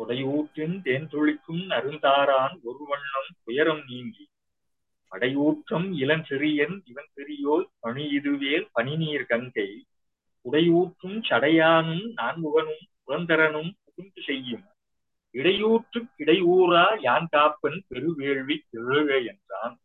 கொடையூற்றின் தேன் துளிக்கும் நருந்தாரான் ஒரு வண்ணம் துயரம் நீங்கி படையூற்றம் இளன் சிறியன் இவன் பெரியோர் பணி இதுவேல் பனிநீர் கங்கை உடையூற்றும் சடையானும் நான்முகனும் புரந்தரனும் புகுந்து செய்யும் இடையூற்று கிடையூரா யான் காப்பன் பெருவேள்வி எழுக என்றான்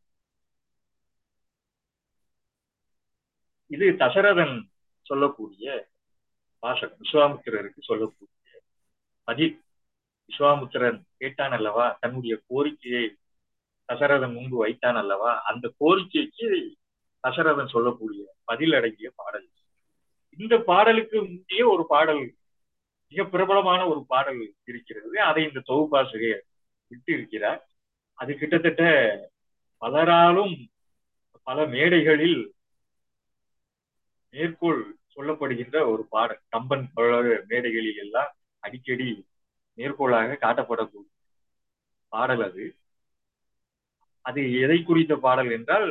இது தசரதன் சொல்லக்கூடிய வாசகம் விஸ்வாமித்திரருக்கு சொல்லக்கூடிய பதில் விஸ்வாமித்திரன் கேட்டான் அல்லவா தன்னுடைய கோரிக்கையை தசரதன் முன்பு வைத்தான் அல்லவா அந்த கோரிக்கைக்கு தசரதன் சொல்லக்கூடிய பதில் அடங்கிய பாடல் இந்த பாடலுக்கு முந்தைய ஒரு பாடல் மிக பிரபலமான ஒரு பாடல் இருக்கிறது அதை இந்த தொகுப்பாசிரியர் விட்டு இருக்கிறார் அது கிட்டத்தட்ட பலராலும் பல மேடைகளில் மேற்கோள் சொல்லப்படுகின்ற ஒரு பாடல் கம்பன் மேடைகளில் எல்லாம் அடிக்கடி மேற்கோளாக காட்டப்படக்கூடிய பாடல் அது அது எதை குறித்த பாடல் என்றால்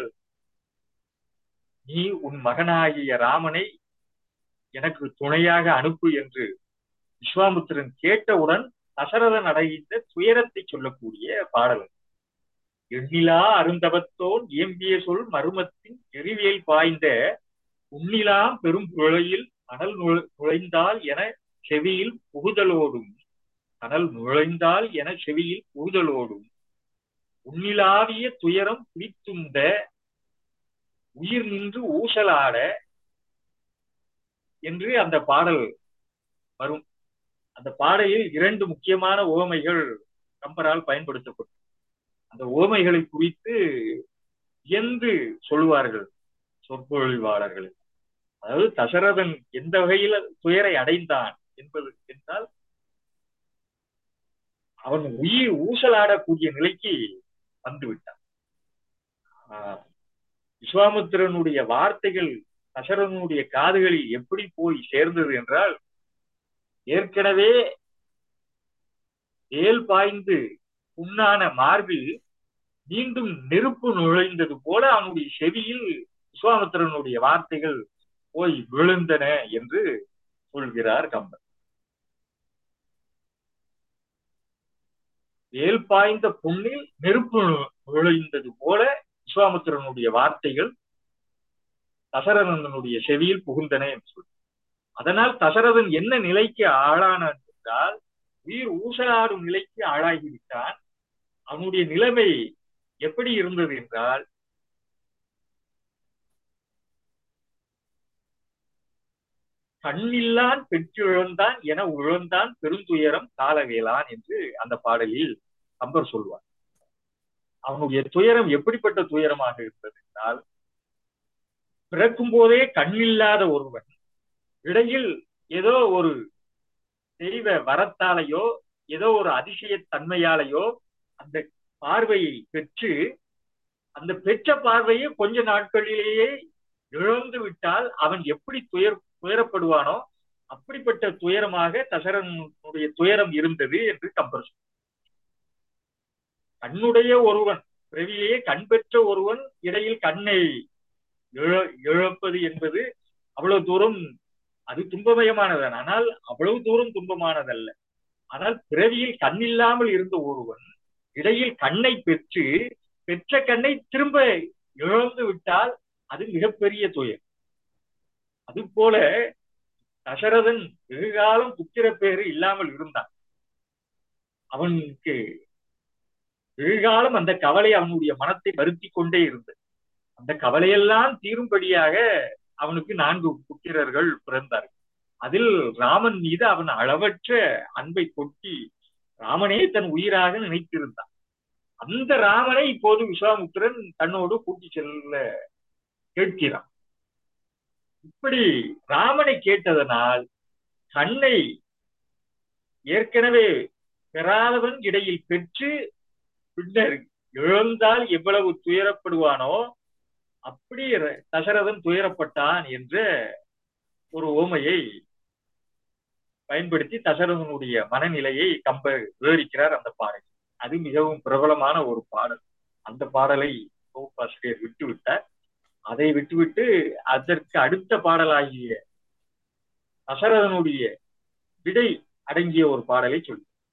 நீ உன் மகனாகிய ராமனை எனக்கு துணையாக அனுப்பு என்று விஸ்வாமித்திரன் கேட்டவுடன் தசரதன் அடைகின்ற துயரத்தை சொல்லக்கூடிய பாடல் எண்ணிலா அருந்தவத்தோன் ஏம்பிய சொல் மருமத்தின் எரிவியல் பாய்ந்த உன்னிலாம் பெரும் புழையில் அனல் நுழைந்தால் என செவியில் புகுதலோடும் அனல் நுழைந்தால் என செவியில் புகுதலோடும் உன்னிலாவிய துயரம் குளித்துண்ட உயிர் நின்று ஊசலாட என்று அந்த பாடல் வரும் அந்த பாடலில் இரண்டு முக்கியமான ஓமைகள் கம்பரால் பயன்படுத்தப்படும் அந்த ஓமைகளை குறித்து வியந்து சொல்லுவார்கள் சொற்பொழிவாளர்கள் அதாவது தசரதன் எந்த வகையில துயரை அடைந்தான் என்பது என்றால் அவன் உயிர் ஊசலாடக்கூடிய நிலைக்கு வந்து விட்டான் விஸ்வாமித்திரனுடைய வார்த்தைகள் தசரனுடைய காதுகளில் எப்படி போய் சேர்ந்தது என்றால் ஏற்கனவே வேல் பாய்ந்து புண்ணான மார்பில் மீண்டும் நெருப்பு நுழைந்தது போல அவனுடைய செவியில் விஸ்வாமித்திரனுடைய வார்த்தைகள் போய் விழுந்தன என்று சொல்கிறார் கம்பன் வேல் பாய்ந்த புண்ணில் நெருப்பு நுழைந்தது போல விஸ்வாமித்திரனுடைய வார்த்தைகள் தசரதனுடைய செவியில் புகுந்தன என்று சொல்லி அதனால் தசரதன் என்ன நிலைக்கு ஆளானான் என்றால் உயிர் ஊசலாடும் நிலைக்கு ஆளாகிவிட்டான் அவனுடைய நிலைமை எப்படி இருந்தது என்றால் கண்ணில்லான் பெற்று இழந்தான் என உழந்தான் பெருந்துயரம் காலவேலான் என்று அந்த பாடலில் கம்பர் சொல்வார் அவனுடைய துயரம் எப்படிப்பட்ட துயரமாக இருந்தது என்றால் பிறக்கும் போதே கண்ணில்லாத ஒருவன் இடையில் ஏதோ ஒரு தெய்வ வரத்தாலேயோ ஏதோ ஒரு அதிசய தன்மையாலேயோ அந்த பார்வையை பெற்று அந்த பெற்ற பார்வையை கொஞ்ச நாட்களிலேயே இழந்து விட்டால் அவன் எப்படி துயர் துயரப்படுவானோ அப்படிப்பட்ட துயரமாக தசரனுடைய துயரம் இருந்தது என்று கம்பர் கண்ணுடைய ஒருவன் பிறவிலேயே கண் பெற்ற ஒருவன் இடையில் கண்ணை இழப்பது என்பது அவ்வளவு தூரம் அது துன்பமயமானதன் ஆனால் அவ்வளவு தூரம் துன்பமானதல்ல ஆனால் பிறவியில் கண்ணில்லாமல் இருந்த ஒருவன் இடையில் கண்ணை பெற்று பெற்ற கண்ணை திரும்ப இழந்து விட்டால் அது மிகப்பெரிய துயர் அது போல தசரதன் வெகுகாலம் புத்திர பேரு இல்லாமல் இருந்தான் அவனுக்கு வெகுகாலம் அந்த கவலை அவனுடைய மனத்தை வருத்தி கொண்டே இருந்தது அந்த கவலையெல்லாம் தீரும்படியாக அவனுக்கு நான்கு புத்திரர்கள் பிறந்தார்கள் அதில் ராமன் மீது அவன் அளவற்ற அன்பை கொட்டி ராமனே தன் உயிராக நினைத்திருந்தான் அந்த ராமனை இப்போது விஸ்வாமுத்திரன் தன்னோடு கூட்டி செல்ல கேட்கிறான் இப்படி ராமனை கேட்டதனால் கண்ணை ஏற்கனவே பெறாதவன் இடையில் பெற்று பின்னர் இழந்தால் எவ்வளவு துயரப்படுவானோ அப்படி தசரதன் துயரப்பட்டான் என்ற ஒரு ஓமையை பயன்படுத்தி தசரதனுடைய மனநிலையை கம்ப விவரிக்கிறார் அந்த பாடல் அது மிகவும் பிரபலமான ஒரு பாடல் அந்த பாடலை தொகுப்பாசிரியர் விட்டுவிட்டார் அதை விட்டுவிட்டு அதற்கு அடுத்த பாடலாகிய தசரதனுடைய விடை அடங்கிய ஒரு பாடலை சொல்லி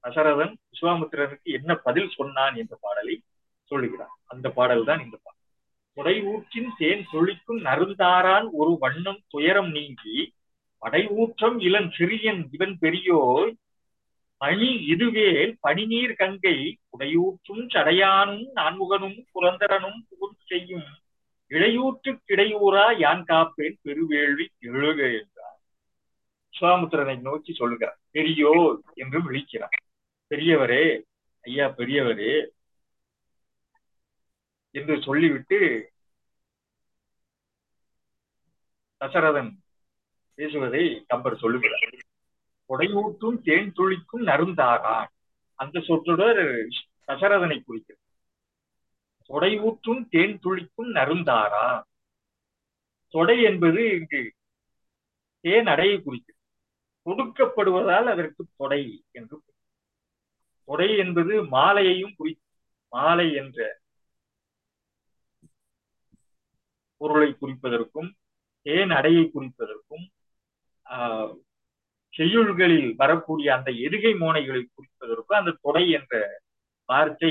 தசரதன் விஸ்வாமித்திரனுக்கு என்ன பதில் சொன்னான் என்ற பாடலை சொல்லுகிறார் அந்த பாடல் தான் இந்த பாடல் கொடை ஊற்றின் தேன் சொலிக்கும் நருந்தாரான் ஒரு வண்ணம் துயரம் நீங்கி படை ஊற்றம் இளன் சிறியன் இவன் பெரியோய் பணி இதுவேல் பனிநீர் கங்கை உடையூற்றும் சடையானும் நான்முகனும் புரந்தரனும் புகுந்து செய்யும் இளையூற்று கிடையூரா யான் காப்பேன் பெருவேள்வி எழுக என்றார் சுவாமுத்திரனை நோக்கி சொல்லுகிறார் பெரியோ என்று விழிக்கிறார் பெரியவரே ஐயா பெரியவரே என்று சொல்லிவிட்டு தசரதன் பேசுவதை கம்பர் சொல்லுகிறார் கொடையூற்றும் தேன் துளிக்கும் நருந்தாரான் அந்த சொற்றொடர் தசரதனை குறிக்கிறது தொடை ஊற்றும் தேன் துளிக்கும் நருந்தாரா தொடை என்பது இங்கு தேன் அடையை குறிக்கிறது கொடுக்கப்படுவதால் அதற்கு தொடை என்று தொடை என்பது மாலையையும் குறிக்கும் மாலை என்ற பொருளை குறிப்பதற்கும் தேன் அடையை குறிப்பதற்கும் ஆஹ் செய்யுள்களில் வரக்கூடிய அந்த எதுகை மோனைகளை குறிப்பதற்கும் அந்த தொடை என்ற வார்த்தை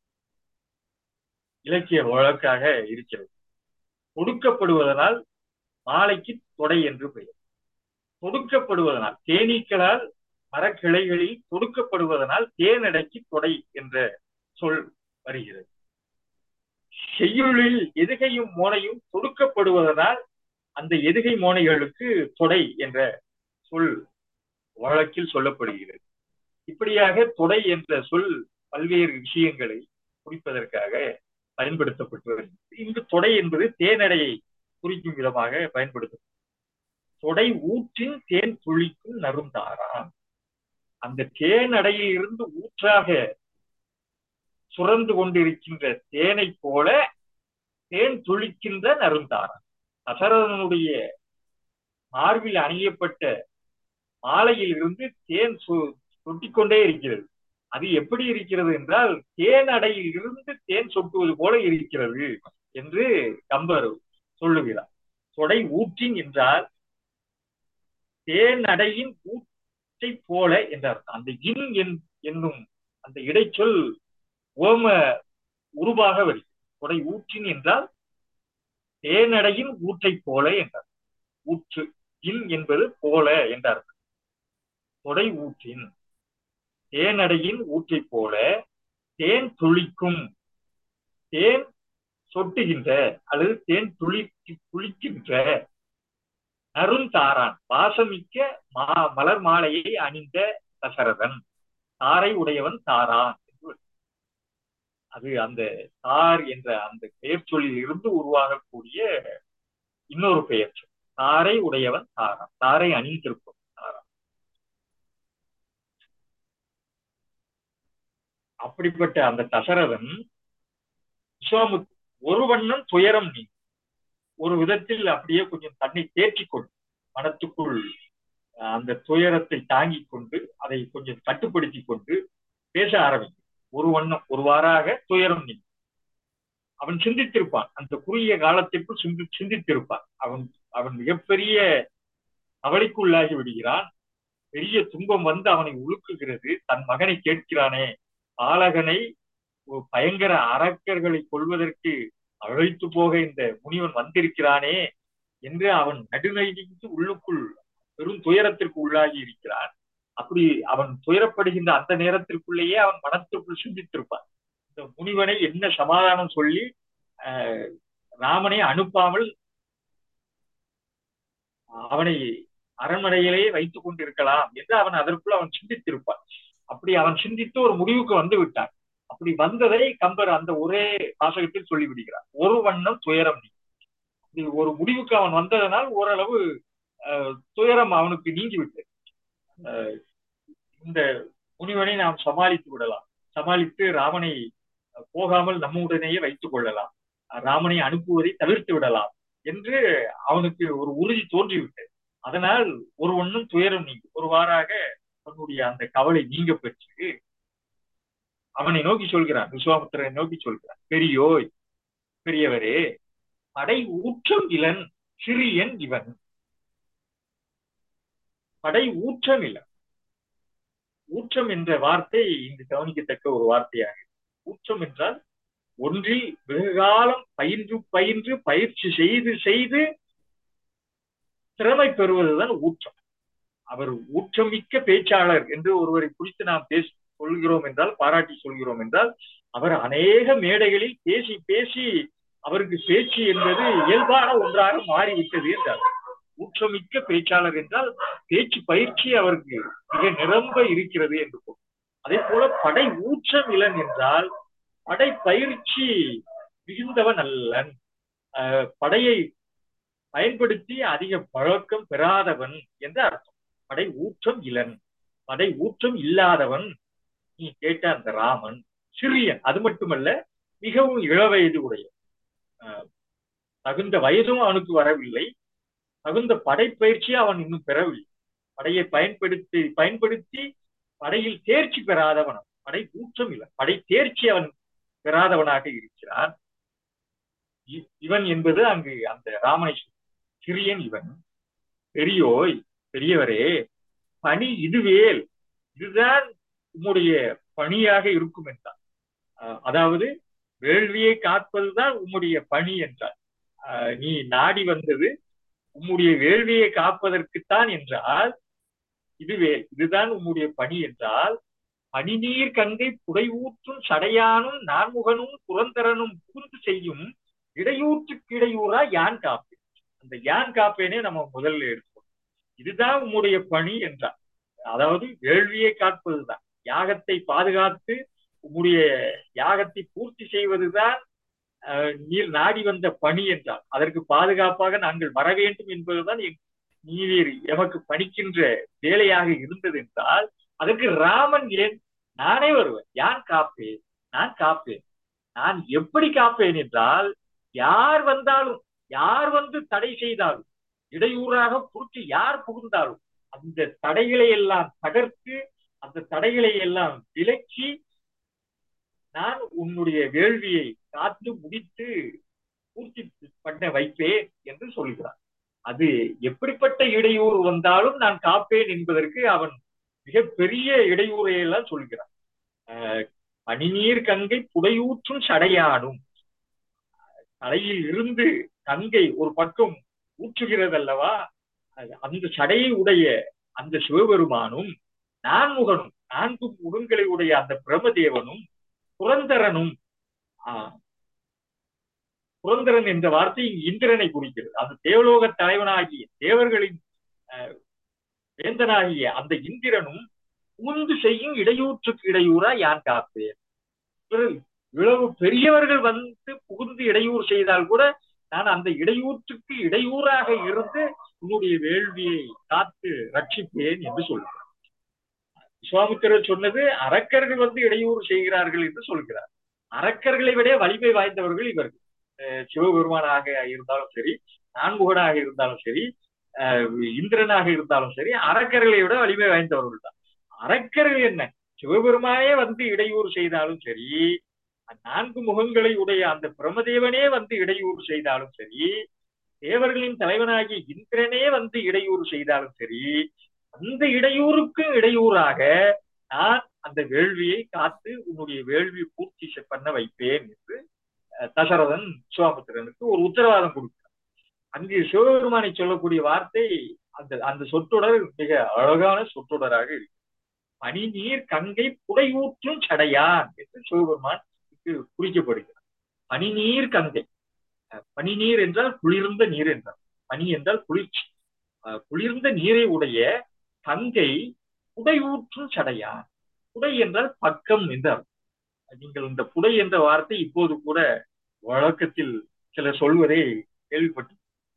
இலக்கிய வழக்காக இருக்கிறது கொடுக்கப்படுவதனால் மாலைக்கு தொடை என்று பெயர் தொடுக்கப்படுவதனால் தேனீக்களால் மரக்கிளைகளில் தொடுக்கப்படுவதனால் தேனடைக்கு தொடை என்ற சொல் வருகிறது செய்யுளில் எதுகையும் மோனையும் தொடுக்கப்படுவதனால் அந்த எதுகை மோனைகளுக்கு தொடை என்ற சொல் வழக்கில் சொல்லப்படுகிறது இப்படியாக தொடை என்ற சொல் பல்வேறு விஷயங்களை குறிப்பதற்காக பயன்படுத்தப்பட்டு வருகிறது இங்கு தொடை என்பது தேனடையை குறிக்கும் விதமாக பயன்படுத்தப்படும் தொடை ஊற்றின் தேன் துளிக்கும் நருந்தாராம் அந்த தேனடையில் இருந்து ஊற்றாக சுரந்து கொண்டிருக்கின்ற தேனை போல தேன் துளிக்கின்ற நருந்தாராம் அசரதனுடைய மார்பில் அணியப்பட்ட மாலையில் இருந்து தேன் சொட்டிக்கொண்டே இருக்கிறது அது எப்படி இருக்கிறது என்றால் தேன் அடையில் இருந்து தேன் சொட்டுவது போல இருக்கிறது என்று கம்பர் சொல்லுகிறார் தொடை ஊற்றின் என்றால் தேன் அடையின் ஊற்றை போல என்றார் அந்த இன் என்னும் அந்த இடைச்சொல் ஓம உருவாக வருகிறது கொடை ஊற்றின் என்றால் தேனடையின் ஊற்றை போல என்றார் ஊற்று இன் என்பது போல என்றார் கொடை ஊற்றின் தேனடையின் ஊற்றை போல தேன் துளிக்கும் தேன் சொட்டுகின்ற அல்லது தேன் துளி துளிக்கின்ற நருந்தாரான் வாசமிக்க மா மலர் மாலையை அணிந்த தசரதன் தாரை உடையவன் தாரான் அது அந்த தார் என்ற அந்த பெயர் சொல்லில் இருந்து உருவாகக்கூடிய இன்னொரு பெயர் சொல் தாரை உடையவன் தாரான் தாரை அணிந்திருப்பவன் தாரான் அப்படிப்பட்ட அந்த தசரதன் விஸ்வாமு ஒரு வண்ணம் துயரம் நீ ஒரு விதத்தில் அப்படியே கொஞ்சம் தன்னை தேற்றிக் கொண்டு மனத்துக்குள் அந்த துயரத்தை தாங்கிக் கொண்டு அதை கொஞ்சம் கட்டுப்படுத்தி கொண்டு பேச ஆரம்பிக்கும் ஒரு வண்ணம் ஒரு வாராக துயரம் நீ அவன் சிந்தித்திருப்பான் அந்த குறுகிய காலத்திற்குள் சிந்தி சிந்தித்திருப்பான் அவன் அவன் மிகப்பெரிய கவலைக்குள்ளாகி விடுகிறான் பெரிய துன்பம் வந்து அவனை உழுக்குகிறது தன் மகனை கேட்கிறானே பாலகனை பயங்கர அரக்கர்களை கொள்வதற்கு அழைத்து போக இந்த முனிவன் வந்திருக்கிறானே என்று அவன் நடுநடுங்கி உள்ளுக்குள் பெரும் துயரத்திற்கு உள்ளாகி இருக்கிறான் அப்படி அவன் துயரப்படுகின்ற அந்த நேரத்திற்குள்ளேயே அவன் மனத்திற்குள் சிந்தித்திருப்பான் இந்த முனிவனை என்ன சமாதானம் சொல்லி ராமனை அனுப்பாமல் அவனை அரண்மனையிலேயே வைத்துக் கொண்டிருக்கலாம் என்று அவன் அதற்குள் அவன் சிந்தித்திருப்பான் அப்படி அவன் சிந்தித்து ஒரு முடிவுக்கு வந்து விட்டான் அப்படி வந்ததை கம்பர் அந்த ஒரே வாசகத்தில் சொல்லிவிடுகிறார் ஒரு வண்ணம் துயரம் நீ ஒரு முடிவுக்கு அவன் வந்ததனால் ஓரளவு துயரம் அவனுக்கு நீங்கிவிட்டு இந்த முனிவனை நாம் சமாளித்து விடலாம் சமாளித்து ராமனை போகாமல் நம்முடனேயே வைத்துக் கொள்ளலாம் ராமனை அனுப்புவதை தவிர்த்து விடலாம் என்று அவனுக்கு ஒரு உறுதி தோன்றிவிட்டது அதனால் ஒரு ஒன்றும் துயரம் நீங்க ஒருவாறாக அவனுடைய அந்த கவலை நீங்க பெற்று அவனை நோக்கி சொல்கிறான் விஸ்வாமித்திரனை நோக்கி சொல்கிறான் பெரியோய் பெரியவரே படை ஊற்றம் இளன் சிறியன் இவன் படை ஊற்றம் இளன் ஊற்றம் என்ற வார்த்தை இங்கு கவனிக்கத்தக்க ஒரு வார்த்தையாக ஊற்றம் என்றால் ஒன்றில் வெகுகாலம் பயின்று பயின்று பயிற்சி செய்து செய்து திறமை பெறுவதுதான் ஊற்றம் அவர் ஊற்றமிக்க பேச்சாளர் என்று ஒருவரை குறித்து நாம் பேச சொல்கிறோம் என்றால் பாராட்டி சொல்கிறோம் என்றால் அவர் அநேக மேடைகளில் பேசி பேசி அவருக்கு பேச்சு என்பது இயல்பான ஒன்றாக மாறிவிட்டது என்றார் ஊற்றமிக்க பேச்சாளர் என்றால் பேச்சு பயிற்சி அவருக்கு மிக நிரம்ப இருக்கிறது என்று பொருள் அதே போல படை ஊற்றம் இளன் என்றால் படை பயிற்சி மிகுந்தவன் அல்லன் படையை பயன்படுத்தி அதிக பழக்கம் பெறாதவன் என்று அர்த்தம் படை ஊற்றம் இளன் படை ஊற்றம் இல்லாதவன் நீ கேட்ட அந்த ராமன் சிறியன் அது மட்டுமல்ல மிகவும் இளவயது உடைய தகுந்த வயதும் அவனுக்கு வரவில்லை தகுந்த படைப்பயிற்சி அவன் இன்னும் பெறவில்லை படையை பயன்படுத்தி பயன்படுத்தி படையில் தேர்ச்சி பெறாதவன் படை ஊற்றம் இல்லை படை தேர்ச்சி அவன் பெறாதவனாக இருக்கிறான் இவன் என்பது அங்கு அந்த ராமனை சிறியன் இவன் பெரியோய் பெரியவரே பணி இதுவேல் இதுதான் உம்முடைய பணியாக இருக்கும் என்றார் அதாவது வேள்வியை காப்பதுதான் உம்முடைய பணி என்றார் நீ நாடி வந்தது உம்முடைய வேள்வியை காப்பதற்குத்தான் என்றால் இதுவே இதுதான் உம்முடைய பணி என்றால் பனிநீர் கங்கை புடை ஊற்றும் சடையானும் நான்முகனும் புறந்தரனும் புகுந்து செய்யும் இடையூற்றுக்கு இடையூறா யான் காப்பேன் அந்த யான் காப்பேனே நம்ம முதல்ல எடுப்போம் இதுதான் உம்முடைய பணி என்றார் அதாவது வேள்வியை காப்பதுதான் யாகத்தை பாதுகாத்து உம்முடைய யாகத்தை பூர்த்தி செய்வதுதான் நீர் நாடி வந்த பணி என்றால் அதற்கு பாதுகாப்பாக நாங்கள் வர வேண்டும் என்பதுதான் நீர் எமக்கு பணிக்கின்ற வேலையாக இருந்தது என்றால் அதற்கு ராமன் ஏன் நானே வருவேன் யான் காப்பேன் நான் காப்பேன் நான் எப்படி காப்பேன் என்றால் யார் வந்தாலும் யார் வந்து தடை செய்தாலும் இடையூறாக புரிச்சு யார் புகுந்தாலும் அந்த தடைகளை எல்லாம் தகர்த்து அந்த தடைகளை எல்லாம் விலக்கி நான் உன்னுடைய வேள்வியை காத்து முடித்து பூர்த்தி பண்ண வைப்பேன் என்று சொல்கிறான் அது எப்படிப்பட்ட இடையூறு வந்தாலும் நான் காப்பேன் என்பதற்கு அவன் மிகப்பெரிய இடையூறை எல்லாம் சொல்கிறான் பனிநீர் கங்கை புடையூற்றும் சடையானும் தலையில் இருந்து கங்கை ஒரு பக்கம் ஊற்றுகிறது அல்லவா அந்த சடையை உடைய அந்த சிவபெருமானும் நான்முகனும் நான்கு முகங்களை உடைய அந்த பிரமதேவனும் புரந்தரனும் புரந்தரன் என்ற வார்த்தை இங்கு இந்திரனை குறிக்கிறது அந்த தேவலோக தலைவனாகிய தேவர்களின் வேந்தனாகிய அந்த இந்திரனும் உந்து செய்யும் இடையூற்றுக்கு இடையூறா யான் காப்பேன் இவ்வளவு பெரியவர்கள் வந்து புகுந்து இடையூறு செய்தால் கூட நான் அந்த இடையூற்றுக்கு இடையூறாக இருந்து உன்னுடைய வேள்வியை காத்து ரட்சிப்பேன் என்று சொல்கிறேன் விஸ்வாமித்திரர் சொன்னது அரக்கர்கள் வந்து இடையூறு செய்கிறார்கள் என்று சொல்கிறார் அரக்கர்களை விட வலிமை வாய்ந்தவர்கள் இவர்கள் சிவபெருமானாக இருந்தாலும் சரி நான்முகனாக இருந்தாலும் சரி இந்திரனாக இருந்தாலும் சரி அரக்கர்களை விட வலிமை வாய்ந்தவர்கள் தான் அரக்கர்கள் என்ன சிவபெருமானே வந்து இடையூறு செய்தாலும் சரி நான்கு முகங்களை உடைய அந்த பிரமதேவனே வந்து இடையூறு செய்தாலும் சரி தேவர்களின் தலைவனாகிய இந்திரனே வந்து இடையூறு செய்தாலும் சரி அந்த இடையூறுக்கு இடையூறாக நான் அந்த வேள்வியை காத்து உன்னுடைய வேள்வி பூர்த்தி பண்ண வைப்பேன் என்று தசரதன் விஸ்வாமித்திரனுக்கு ஒரு உத்தரவாதம் கொடுக்கிறார் அங்கு சிவபெருமானை சொல்லக்கூடிய வார்த்தை அந்த அந்த சொற்றொடர் மிக அழகான சொற்றொடராக இருக்கு பனி நீர் கங்கை புடையூற்றும் சடையான் என்று சிவபெருமான் குறிக்கப்படுகிறார் பனி நீர் கங்கை பனி நீர் என்றால் குளிர்ந்த நீர் என்றார் பனி என்றால் குளிர்ச்சி குளிர்ந்த நீரை உடைய கங்கை புடை ஊற்றும் சடையான் புடை என்றால் பக்கம் என்றார் நீங்கள் இந்த புடை என்ற வார்த்தை இப்போது கூட வழக்கத்தில் சிலர் சொல்வதை கேள்விப்பட்டு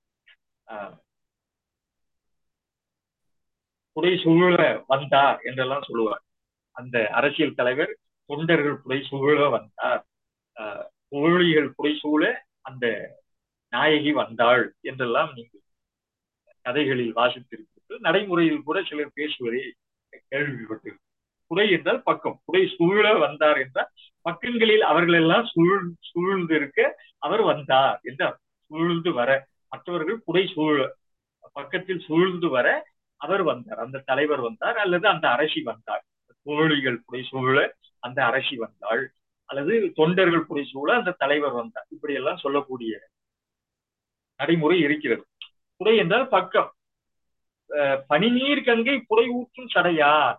புடை சூழ வந்தார் என்றெல்லாம் சொல்லுவார் அந்த அரசியல் தலைவர் தொண்டர்கள் புடை சூழ வந்தார் தோழிகள் புடை சூழ அந்த நாயகி வந்தாள் என்றெல்லாம் நீங்கள் கதைகளில் வாசித்திருப்பீர்கள் நடைமுறையில் கூட சிலர் பேசுவதை கேள்விப்பட்டிருக்கிறார் புடை என்றால் பக்கம் புடை சூழ வந்தார் என்றால் பக்கங்களில் அவர்கள் எல்லாம் சூழ் சூழ்ந்து இருக்க அவர் வந்தார் என்றார் சூழ்ந்து வர மற்றவர்கள் புடை சூழ பக்கத்தில் சூழ்ந்து வர அவர் வந்தார் அந்த தலைவர் வந்தார் அல்லது அந்த அரசி வந்தார் தோழிகள் புடைசூழ அந்த அரசி வந்தாள் அல்லது தொண்டர்கள் புடைசூழ அந்த தலைவர் வந்தார் இப்படி எல்லாம் சொல்லக்கூடிய நடைமுறை இருக்கிறது புடை என்றால் பக்கம் பனிநீர் கங்கை புடை ஊற்றும் சடையார்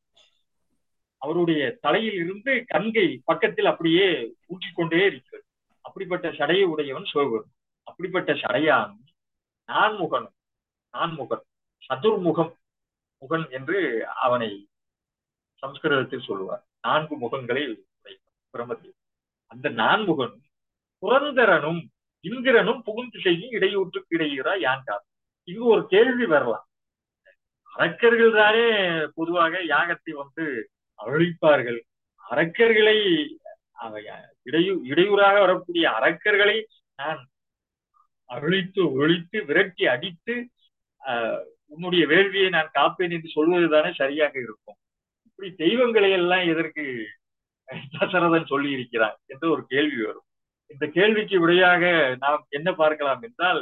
அவருடைய தலையில் இருந்து கங்கை பக்கத்தில் அப்படியே ஊற்றிக்கொண்டே இருக்கிறது அப்படிப்பட்ட சடையை உடையவன் சிவபெருமான் அப்படிப்பட்ட சடையான் நான்முகன் நான்முகன் சதுர்முகம் முகன் என்று அவனை சம்ஸ்கிருதத்தில் சொல்லுவார் நான்கு முகங்களை பிரமத்தில் அந்த நான்முகன் புரந்தரனும் இந்திரனும் புகுந்து செய்யும் இடையூற்றுக்கு இடையூறா யான்கார் இங்கு ஒரு கேள்வி வரலாம் அரக்கர்கள் தானே பொதுவாக யாகத்தை வந்து அழிப்பார்கள் அரக்கர்களை இடையூ இடையூறாக வரக்கூடிய அரக்கர்களை நான் அழித்து ஒழித்து விரட்டி அடித்து உன்னுடைய வேள்வியை நான் காப்பேன் என்று சொல்வதுதானே சரியாக இருக்கும் இப்படி தெய்வங்களை எல்லாம் எதற்கு தசரதன் சொல்லி இருக்கிறான் என்று ஒரு கேள்வி வரும் இந்த கேள்விக்கு விடையாக நாம் என்ன பார்க்கலாம் என்றால்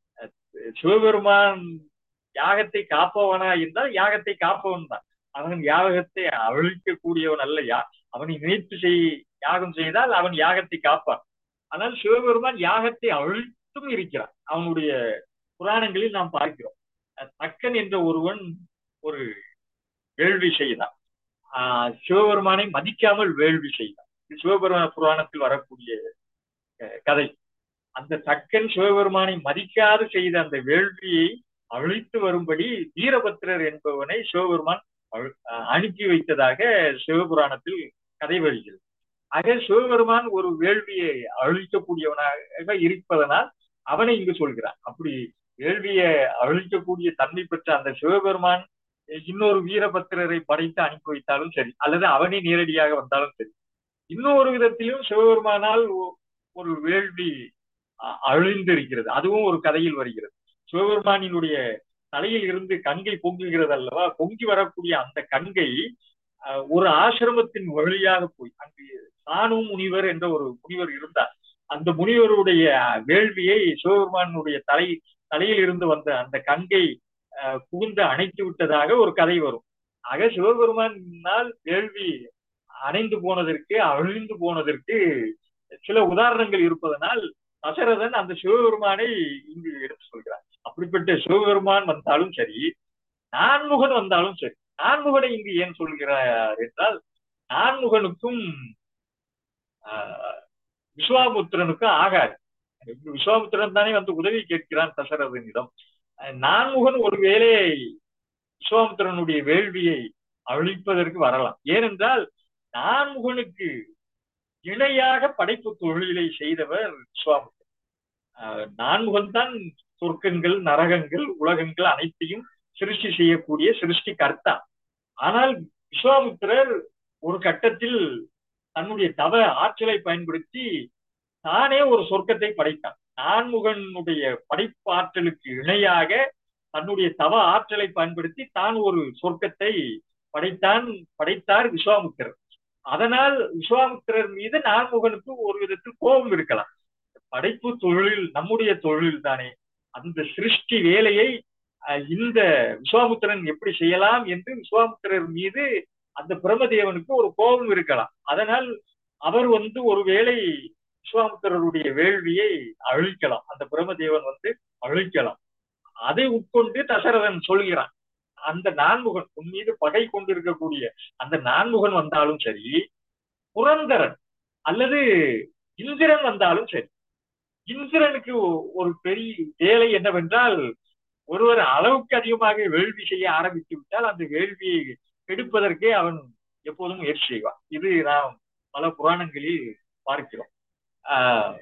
சிவபெருமான் யாகத்தை காப்பவனா என்றால் யாகத்தை காப்பவன் தான் அவன் யாகத்தை அழிக்கக்கூடியவன் அல்ல யா அவனை நினைத்து செய் யாகம் செய்தால் அவன் யாகத்தை காப்பான் ஆனால் சிவபெருமான் யாகத்தை அழித்தும் இருக்கிறான் அவனுடைய புராணங்களில் நாம் பார்க்கிறோம் தக்கன் என்ற ஒருவன் ஒரு வேள்வி செய்தான் ஆஹ் சிவபெருமானை மதிக்காமல் வேள்வி செய்தான் சிவபெருமான புராணத்தில் வரக்கூடிய கதை அந்த தக்கன் சிவபெருமானை மதிக்காது செய்த அந்த வேள்வியை அழித்து வரும்படி வீரபத்திரர் என்பவனை சிவபெருமான் அனுப்பி வைத்ததாக சிவபுராணத்தில் கதை வருகிறது ஆக சிவபெருமான் ஒரு வேள்வியை அழிக்கக்கூடியவனாக இருப்பதனால் அவனை இங்கு சொல்கிறான் அப்படி வேள்வியை அழிக்கக்கூடிய தன்மை பெற்ற அந்த சிவபெருமான் இன்னொரு வீரபத்திரரை படைத்து அனுப்பி வைத்தாலும் சரி அல்லது அவனே நேரடியாக வந்தாலும் சரி இன்னொரு விதத்திலும் சிவபெருமானால் ஒரு வேள்வி அழிந்திருக்கிறது அதுவும் ஒரு கதையில் வருகிறது சிவபெருமானினுடைய தலையில் இருந்து கங்கை பொங்குகிறது அல்லவா பொங்கி வரக்கூடிய அந்த கங்கை ஒரு ஆசிரமத்தின் வழியாக போய் அங்கு சானு முனிவர் என்ற ஒரு முனிவர் இருந்தார் அந்த முனிவருடைய வேள்வியை சிவபெருமானுடைய தலை தலையில் இருந்து வந்த அந்த கங்கை புகுந்து அணைத்து விட்டதாக ஒரு கதை வரும் ஆக சிவபெருமானால் வேள்வி அணைந்து போனதற்கு அழிந்து போனதற்கு சில உதாரணங்கள் இருப்பதனால் தசரதன் அந்த சிவபெருமானை இங்கு எடுத்து சொல்கிறார் அப்படிப்பட்ட சிவபெருமான் வந்தாலும் சரி நான்முகன் வந்தாலும் சரி நான்முகனை இங்கு ஏன் சொல்கிறார் என்றால் நான்முகனுக்கும் விஸ்வாமுத்திரனுக்கும் ஆகாது விஸ்வாமுத்திரன் தானே வந்து உதவி கேட்கிறான் தசரதனிடம் நான்முகன் ஒருவேளை விஸ்வாமுத்திரனுடைய வேள்வியை அழிப்பதற்கு வரலாம் ஏனென்றால் நான்முகனுக்கு இணையாக படைப்பு தொழிலை செய்தவர் விஸ்வாமுத்திரன் நான்முகன் தான் சொர்க்கங்கள் நரகங்கள் உலகங்கள் அனைத்தையும் சிருஷ்டி செய்யக்கூடிய சிருஷ்டி கர்த்தா ஆனால் விஸ்வாமுத்திரர் ஒரு கட்டத்தில் தன்னுடைய தவ ஆற்றலை பயன்படுத்தி தானே ஒரு சொர்க்கத்தை படைத்தான் நான்முகனுடைய படைப்பு ஆற்றலுக்கு இணையாக தன்னுடைய தவ ஆற்றலை பயன்படுத்தி தான் ஒரு சொர்க்கத்தை படைத்தான் படைத்தார் விஸ்வாமுத்திரர் அதனால் விஸ்வாமுத்திரர் மீது நான்முகனுக்கு ஒரு விதத்தில் கோபம் இருக்கலாம் படைப்பு தொழில் நம்முடைய தொழில் தானே அந்த சிருஷ்டி வேலையை இந்த விஸ்வாமுத்திரன் எப்படி செய்யலாம் என்று விஸ்வாமுத்திரர் மீது அந்த பிரமதேவனுக்கு ஒரு கோபம் இருக்கலாம் அதனால் அவர் வந்து ஒருவேளை விஸ்வாமுத்திரருடைய வேள்வியை அழிக்கலாம் அந்த பிரமதேவன் வந்து அழிக்கலாம் அதை உட்கொண்டு தசரதன் சொல்கிறான் அந்த நான்முகன் உன் மீது பகை கொண்டிருக்கக்கூடிய அந்த நான்முகன் வந்தாலும் சரி புரந்தரன் அல்லது இந்திரன் வந்தாலும் சரி இந்திரனுக்கு ஒரு பெரிய வேலை என்னவென்றால் ஒருவர் அளவுக்கு அதிகமாக வேள்வி செய்ய ஆரம்பித்து விட்டால் அந்த வேள்வியை கெடுப்பதற்கே அவன் எப்போதும் முயற்சி செய்வான் இது நாம் பல புராணங்களில் பார்க்கிறோம் ஆஹ்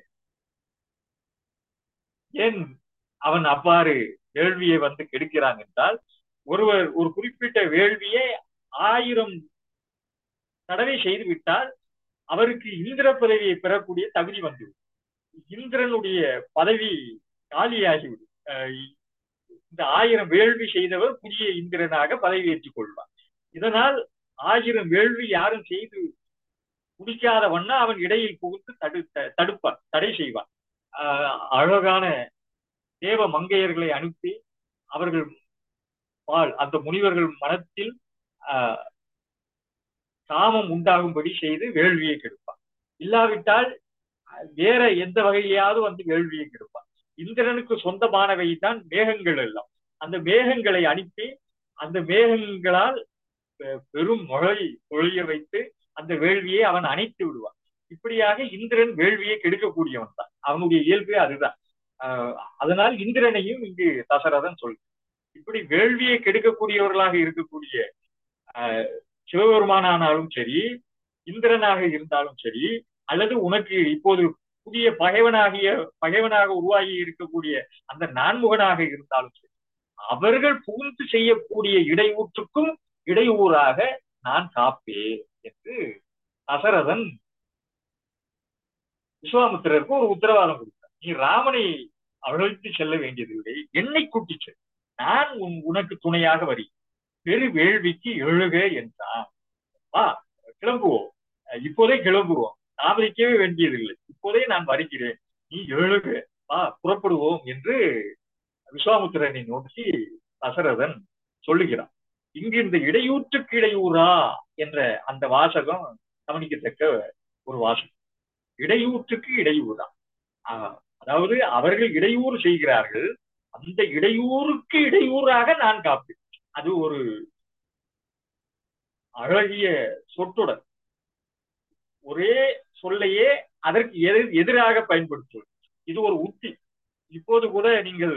ஏன் அவன் அவ்வாறு வேள்வியை வந்து கெடுக்கிறான் என்றால் ஒருவர் ஒரு குறிப்பிட்ட வேள்வியை ஆயிரம் தடவை செய்து விட்டால் அவருக்கு இந்திர பதவியை பெறக்கூடிய தகுதி வந்துவிடும் இந்திரனுடைய பதவி காலியாகிவிடும் இந்த ஆயிரம் வேள்வி செய்தவர் புதிய இந்திரனாக பதவியேற்றுக் கொள்வார் இதனால் ஆயிரம் வேள்வி யாரும் செய்து முடிக்காத வண்ணா அவன் இடையில் புகுந்து தடு தடுப்பான் தடை செய்வான் அழகான தேவ மங்கையர்களை அனுப்பி அவர்கள் பால் அந்த முனிவர்கள் மனத்தில் காமம் உண்டாகும்படி செய்து வேள்வியை கெடுப்பான் இல்லாவிட்டால் வேற எந்த வகையிலாவது வந்து வேள்வியை கெடுப்பான் இந்திரனுக்கு சொந்தமானவை தான் மேகங்கள் எல்லாம் அந்த மேகங்களை அனுப்பி அந்த மேகங்களால் பெரும் மழை பொழிய வைத்து அந்த வேள்வியை அவன் அணைத்து விடுவான் இப்படியாக இந்திரன் வேள்வியை கெடுக்கக்கூடியவன் தான் அவனுடைய இயல்பே அதுதான் அதனால் இந்திரனையும் இங்கு தசரதன் சொல் இப்படி வேள்வியை கெடுக்கக்கூடியவர்களாக இருக்கக்கூடிய சிவபெருமானானாலும் சரி இந்திரனாக இருந்தாலும் சரி அல்லது உனக்கு இப்போது புதிய பகைவனாகிய பகைவனாக உருவாகி இருக்கக்கூடிய அந்த நான்முகனாக இருந்தாலும் சரி அவர்கள் புகுந்து செய்யக்கூடிய இடையூற்றுக்கும் இடையூறாக நான் காப்பேன் என்று தசரதன் விஸ்வாமித்திரருக்கு ஒரு உத்தரவாதம் கொடுத்தார் நீ ராமனை அழைத்து செல்ல வேண்டியதில்லை என்னை கூட்டி செல் நான் உன் உனக்கு துணையாக வரி பெரு வேள்விக்கு எழுக என்றான் வா கிளம்புவோம் இப்போதே கிளம்புவோம் தாமதிக்கவே வேண்டியதில்லை இப்போதே நான் வருகிறேன் நீ எழுக வா புறப்படுவோம் என்று விஸ்வாமுத்திரனை நோக்கி தசரதன் சொல்லுகிறான் இங்கு இந்த இடையூற்றுக்கு இடையூறா என்ற அந்த வாசகம் கவனிக்கத்தக்க ஒரு வாசகம் இடையூற்றுக்கு இடையூறா அதாவது அவர்கள் இடையூறு செய்கிறார்கள் அந்த இடையூறுக்கு இடையூறாக நான் காப்பேன் அது ஒரு அழகிய சொற்றொடர் ஒரே சொல்லையே அதற்கு எதிராக பயன்படுத்துவது இது ஒரு உத்தி இப்போது கூட நீங்கள்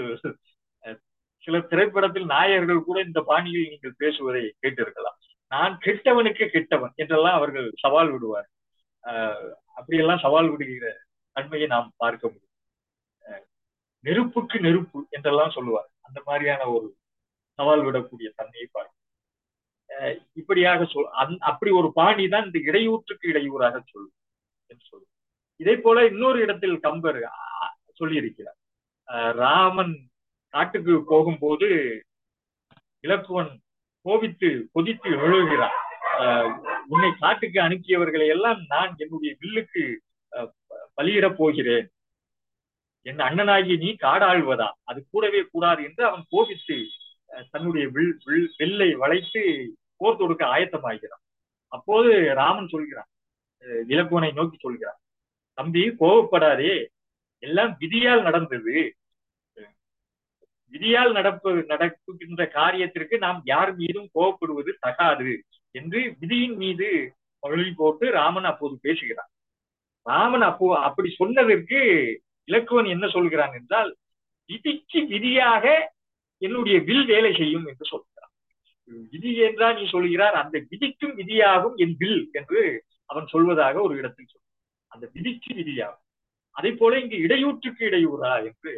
சில திரைப்படத்தில் நாயகர்கள் கூட இந்த பாணியில் நீங்கள் பேசுவதை கேட்டிருக்கலாம் நான் கெட்டவனுக்கு கெட்டவன் என்றெல்லாம் அவர்கள் சவால் விடுவார் அப்படியெல்லாம் சவால் விடுகிற தன்மையை நாம் பார்க்க முடியும் நெருப்புக்கு நெருப்பு என்றெல்லாம் சொல்லுவார் அந்த மாதிரியான ஒரு சவால் விடக்கூடிய தன்மையை பார்க்க இப்படியாக சொல் அப்படி ஒரு பாணி தான் இந்த இடையூற்றுக்கு இடையூறாக சொல்லும் என்று சொல்லும் இதே போல இன்னொரு இடத்தில் கம்பர் சொல்லியிருக்கிறார் ராமன் காட்டுக்கு போகும்போது இலக்குவன் கோபித்து கொதித்து எழுகிறான் உன்னை காட்டுக்கு அனுப்பியவர்களை எல்லாம் நான் என்னுடைய வில்லுக்கு பலியிடப் போகிறேன் என் அண்ணனாகி நீ காடாழ்வதா அது கூடவே கூடாது என்று அவன் கோபித்து தன்னுடைய வில் வில் வெல்லை வளைத்து போர் தொடுக்க ஆயத்தமாகிறான் அப்போது ராமன் சொல்கிறான் இலக்குவனை நோக்கி சொல்கிறான் தம்பி கோபப்படாதே எல்லாம் விதியால் நடந்தது விதியால் நடப்பது நடக்குகின்ற காரியத்திற்கு நாம் யார் மீதும் கோபப்படுவது தகாது என்று விதியின் மீது மொழி போட்டு ராமன் அப்போது பேசுகிறான் ராமன் அப்போ அப்படி சொன்னதற்கு இலக்குவன் என்ன சொல்கிறான் என்றால் விதிக்கு விதியாக என்னுடைய வில் வேலை செய்யும் என்று சொல்கிறான் விதி என்றால் நீ சொல்கிறார் அந்த விதிக்கும் விதியாகும் என் வில் என்று அவன் சொல்வதாக ஒரு இடத்தில் சொல் அந்த விதிக்கு விதியாகும் அதே போல இங்கு இடையூற்றுக்கு இடையூறா என்று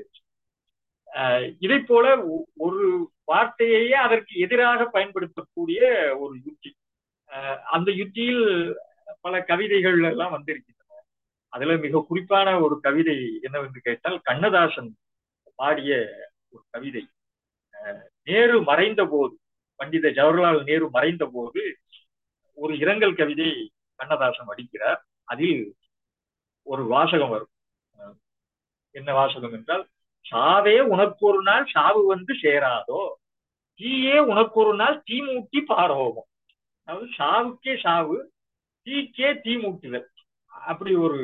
இதை போல ஒரு வார்த்தையையே அதற்கு எதிராக பயன்படுத்தக்கூடிய ஒரு யுக்தி அந்த யுக்தியில் பல கவிதைகள் எல்லாம் வந்திருக்கின்றன அதுல மிக குறிப்பான ஒரு கவிதை என்னவென்று கேட்டால் கண்ணதாசன் பாடிய ஒரு கவிதை நேரு மறைந்த போது பண்டித ஜவஹர்லால் நேரு மறைந்த போது ஒரு இரங்கல் கவிதை கண்ணதாசன் அடிக்கிறார் அதில் ஒரு வாசகம் வரும் என்ன வாசகம் என்றால் சாவே உனக்கு ஒரு நாள் சாவு வந்து சேராதோ தீயே உனக்கு ஒரு நாள் தீ மூட்டி பாரோகம் அதாவது சாவுக்கே சாவு தீக்கே தீ மூட்டுதல் அப்படி ஒரு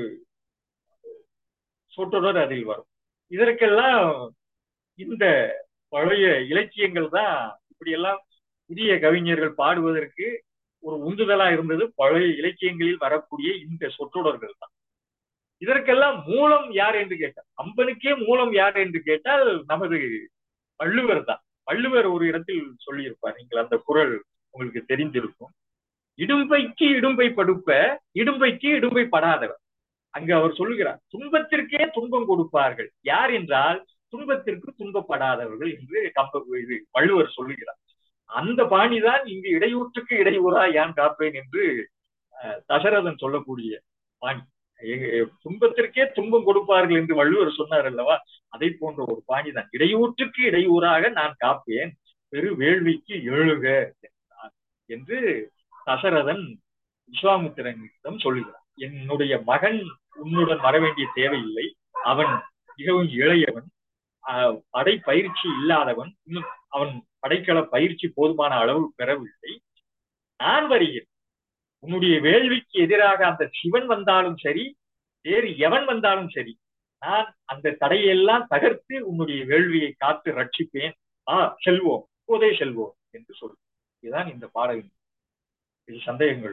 சொற்றொடர் அதில் வரும் இதற்கெல்லாம் இந்த பழைய இலக்கியங்கள் தான் இப்படியெல்லாம் புதிய கவிஞர்கள் பாடுவதற்கு ஒரு உந்துதலா இருந்தது பழைய இலக்கியங்களில் வரக்கூடிய இந்த சொற்றொடர்கள் தான் இதற்கெல்லாம் மூலம் யார் என்று கேட்டால் அம்பனுக்கே மூலம் யார் என்று கேட்டால் நமது வள்ளுவர் தான் வள்ளுவர் ஒரு இடத்தில் சொல்லியிருப்பார் நீங்கள் அந்த குரல் உங்களுக்கு தெரிந்திருக்கும் இடும்பைக்கு இடும்பை படுப்ப இடும்பைக்கு இடும்பை படாதவர் அங்கு அவர் சொல்லுகிறார் துன்பத்திற்கே துன்பம் கொடுப்பார்கள் யார் என்றால் துன்பத்திற்கு துன்பப்படாதவர்கள் என்று கம்ப இது வள்ளுவர் சொல்லுகிறார் அந்த பாணிதான் இங்கு இடையூற்றுக்கு இடையூறா யான் காப்பேன் என்று தசரதன் சொல்லக்கூடிய பாணி துன்பத்திற்கே துன்பம் கொடுப்பார்கள் என்று வள்ளுவர் சொன்னார் அல்லவா அதை போன்ற ஒரு பாணிதான் இடையூற்றுக்கு இடையூறாக நான் காப்பேன் பெரு வேள்விக்கு எழுக என்றார் என்று தசரதன் விஸ்வாமித்திரனிடம் சொல்லுகிறான் என்னுடைய மகன் உன்னுடன் வர வேண்டிய தேவையில்லை அவன் மிகவும் இளையவன் படை பயிற்சி இல்லாதவன் இன்னும் அவன் படைக்கள பயிற்சி போதுமான அளவு பெறவில்லை நான் வருகிறேன் உன்னுடைய வேள்விக்கு எதிராக அந்த சிவன் வந்தாலும் சரி வேறு எவன் வந்தாலும் சரி நான் அந்த தடையெல்லாம் தகர்த்து உன்னுடைய வேள்வியை காத்து ரட்சிப்பேன் ஆ செல்வோம் இப்போதே செல்வோம் என்று சொல்லு இதுதான் இந்த பாடலின் இது சந்தேகங்கள்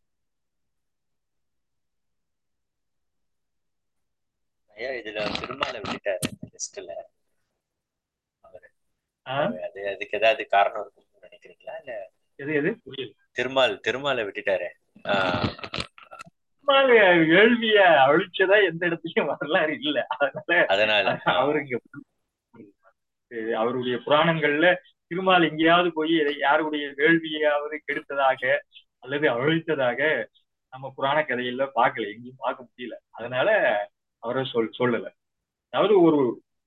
ஐயா இதுல திருமாலை விட்டுட்டாரு லிஸ்ட்ல அவரு ஆஹ் அது அதுக்கு ஏதாவது காரணம் இருக்கும்னு நினைக்கிறீங்களா இல்ல எது எது புரியல திருமால் திருமாலை விட்டுட்டாரு ஆஹ் திருமால் வேள்விய அழிச்சதா எந்த இடத்துலயும் வரலாறு இல்ல அதனால அதனால அவரு இங்க அவருடைய புராணங்கள்ல திருமால் எங்கேயாவது போய் யாருடைய வேள்வியாவது கெடுத்ததாக அல்லது அழித்ததாக நம்ம புராண கதையில பார்க்கல எங்கேயும் பார்க்க முடியல அதனால அவரை சொல் சொல்லல அதாவது ஒரு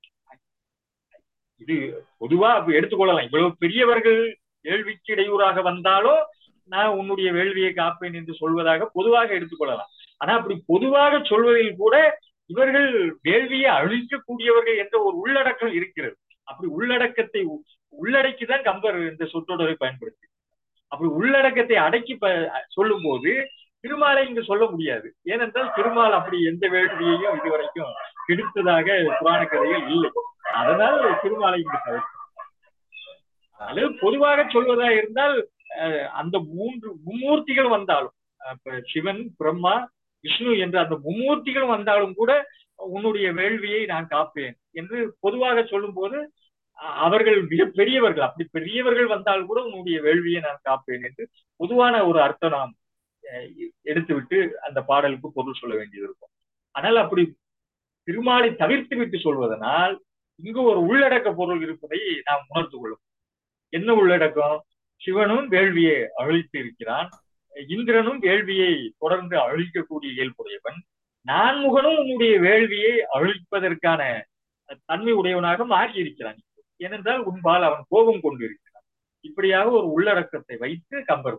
இது பொதுவா அப்படி எடுத்துக்கொள்ளலாம் இவ்வளவு பெரியவர்கள் வேள்விக்கு இடையூறாக வந்தாலும் நான் உன்னுடைய வேள்வியை காப்பேன் என்று சொல்வதாக பொதுவாக எடுத்துக்கொள்ளலாம் ஆனா அப்படி பொதுவாக சொல்வதில் கூட இவர்கள் வேள்வியை அழிக்கக்கூடியவர்கள் என்ற ஒரு உள்ளடக்கம் இருக்கிறது அப்படி உள்ளடக்கத்தை உள்ளடக்கிதான் கம்பர் இந்த சொற்றொடரை பயன்படுத்தி அப்படி உள்ளடக்கத்தை அடக்கி சொல்லும் போது திருமாலை இங்கு சொல்ல முடியாது ஏனென்றால் திருமால் அப்படி எந்த வேள்வியையும் இதுவரைக்கும் கெடுத்ததாக புராண கதைகள் இல்லை அதனால் திருமாலை இங்கு தவிர்த்து அல்லது பொதுவாக சொல்வதா இருந்தால் அந்த மூன்று மும்மூர்த்திகள் வந்தாலும் சிவன் பிரம்மா விஷ்ணு என்ற அந்த மும்மூர்த்திகள் வந்தாலும் கூட உன்னுடைய வேள்வியை நான் காப்பேன் என்று பொதுவாக சொல்லும் போது அவர்கள் மிக பெரியவர்கள் அப்படி பெரியவர்கள் வந்தால் கூட உன்னுடைய வேள்வியை நான் காப்பேன் என்று பொதுவான ஒரு அர்த்தம் நாம் எடுத்துவிட்டு அந்த பாடலுக்கு பொருள் சொல்ல வேண்டியது இருக்கும் ஆனால் அப்படி திருமாலை தவிர்த்து விட்டு சொல்வதனால் இங்கு ஒரு உள்ளடக்க பொருள் இருப்பதை நாம் உணர்ந்து கொள்ளும் என்ன உள்ளடக்கம் சிவனும் வேள்வியை அழித்து இருக்கிறான் இந்திரனும் வேள்வியை தொடர்ந்து அழிக்கக்கூடிய இயல்புடையவன் நான்முகனும் உன்னுடைய வேள்வியை அழிப்பதற்கான தன்மை உடையவனாக மாறி இருக்கிறான் ஏனென்றால் உன்பால் அவன் கோபம் கொண்டு இருக்கிறான் இப்படியாக ஒரு உள்ளடக்கத்தை வைத்து கம்பர்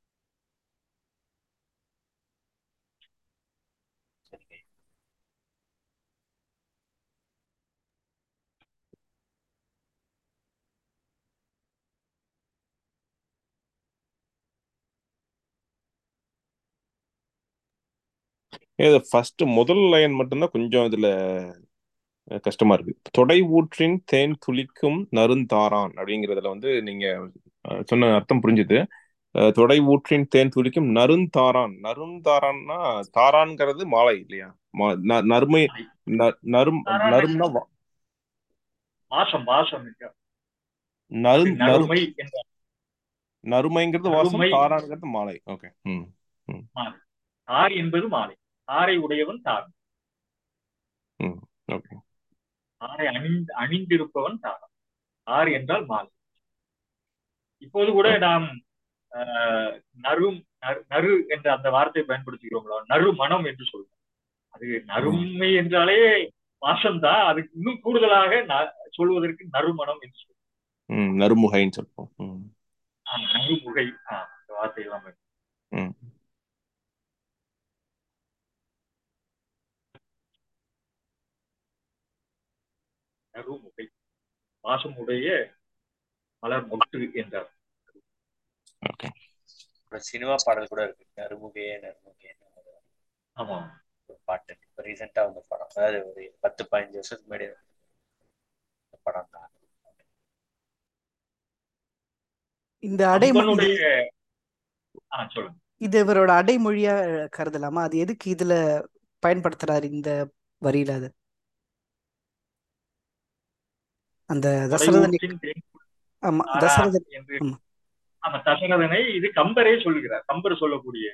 இது ஃபர்ஸ்ட் முதல் லைன் மட்டும்தான் கொஞ்சம் இதுல கஷ்டமா இருக்கு தொடை ஊற்றின் தேன் துளிக்கும் நருந்தாரான் அப்படிங்கிறதுல வந்து நீங்க சொன்ன அர்த்தம் புரிஞ்சுது தொடை ஊற்றின் தேன் துளிக்கும் நருந்தாரான் நருந்தாரான்னா தாரான்ங்கிறது மாலை இல்லையா நறுமை நரும் நறும்னா மாசம் மாசம் நறு நறுமை நறுமைங்கிறது வாசம் தாரான்ங்கிறது மாலை ஓகே ம் மாலை தார் என்பது மாலை தாரை உடையவன் தார் தாரை அணிந்து அணிந்திருப்பவன் தாரம் தார் என்றால் மாலை இப்போது கூட நாம் நறும் நறு என்ற அந்த வார்த்தையை பயன்படுத்துகிறோங்களா நறு மனம் என்று சொல்றோம் அது நறுமை என்றாலே வாசம்தான் அதுக்கு இன்னும் கூடுதலாக சொல்வதற்கு நறுமணம் என்று சொல்றோம் நறுமுகைன்னு சொல்றோம் நறுமுகை அந்த வார்த்தையெல்லாம் நறுமுகை வாசமுடைய மலர் மொட்டு என்றார் சினிமா பாடல் கூட இருக்கு நறுமுகையே நறுமுகையே ஆமா ஒரு பாட்டு இப்போ ரீசெண்டா வந்த படம் அதாவது ஒரு பத்து பதினஞ்சு வருஷத்துக்கு முன்னாடி படம் தான் இந்த அடைமொழி சொல்லுங்க இது இவரோட அடைமொழியா கருதலாமா அது எதுக்கு இதுல பயன்படுத்துறாரு இந்த வரியில அது அந்த தசரதன் ஆமா தசரதன் ஆமா ஆமா தசரதனை இது கம்பரே சொல்லுகிறார் கம்பர் சொல்லக்கூடிய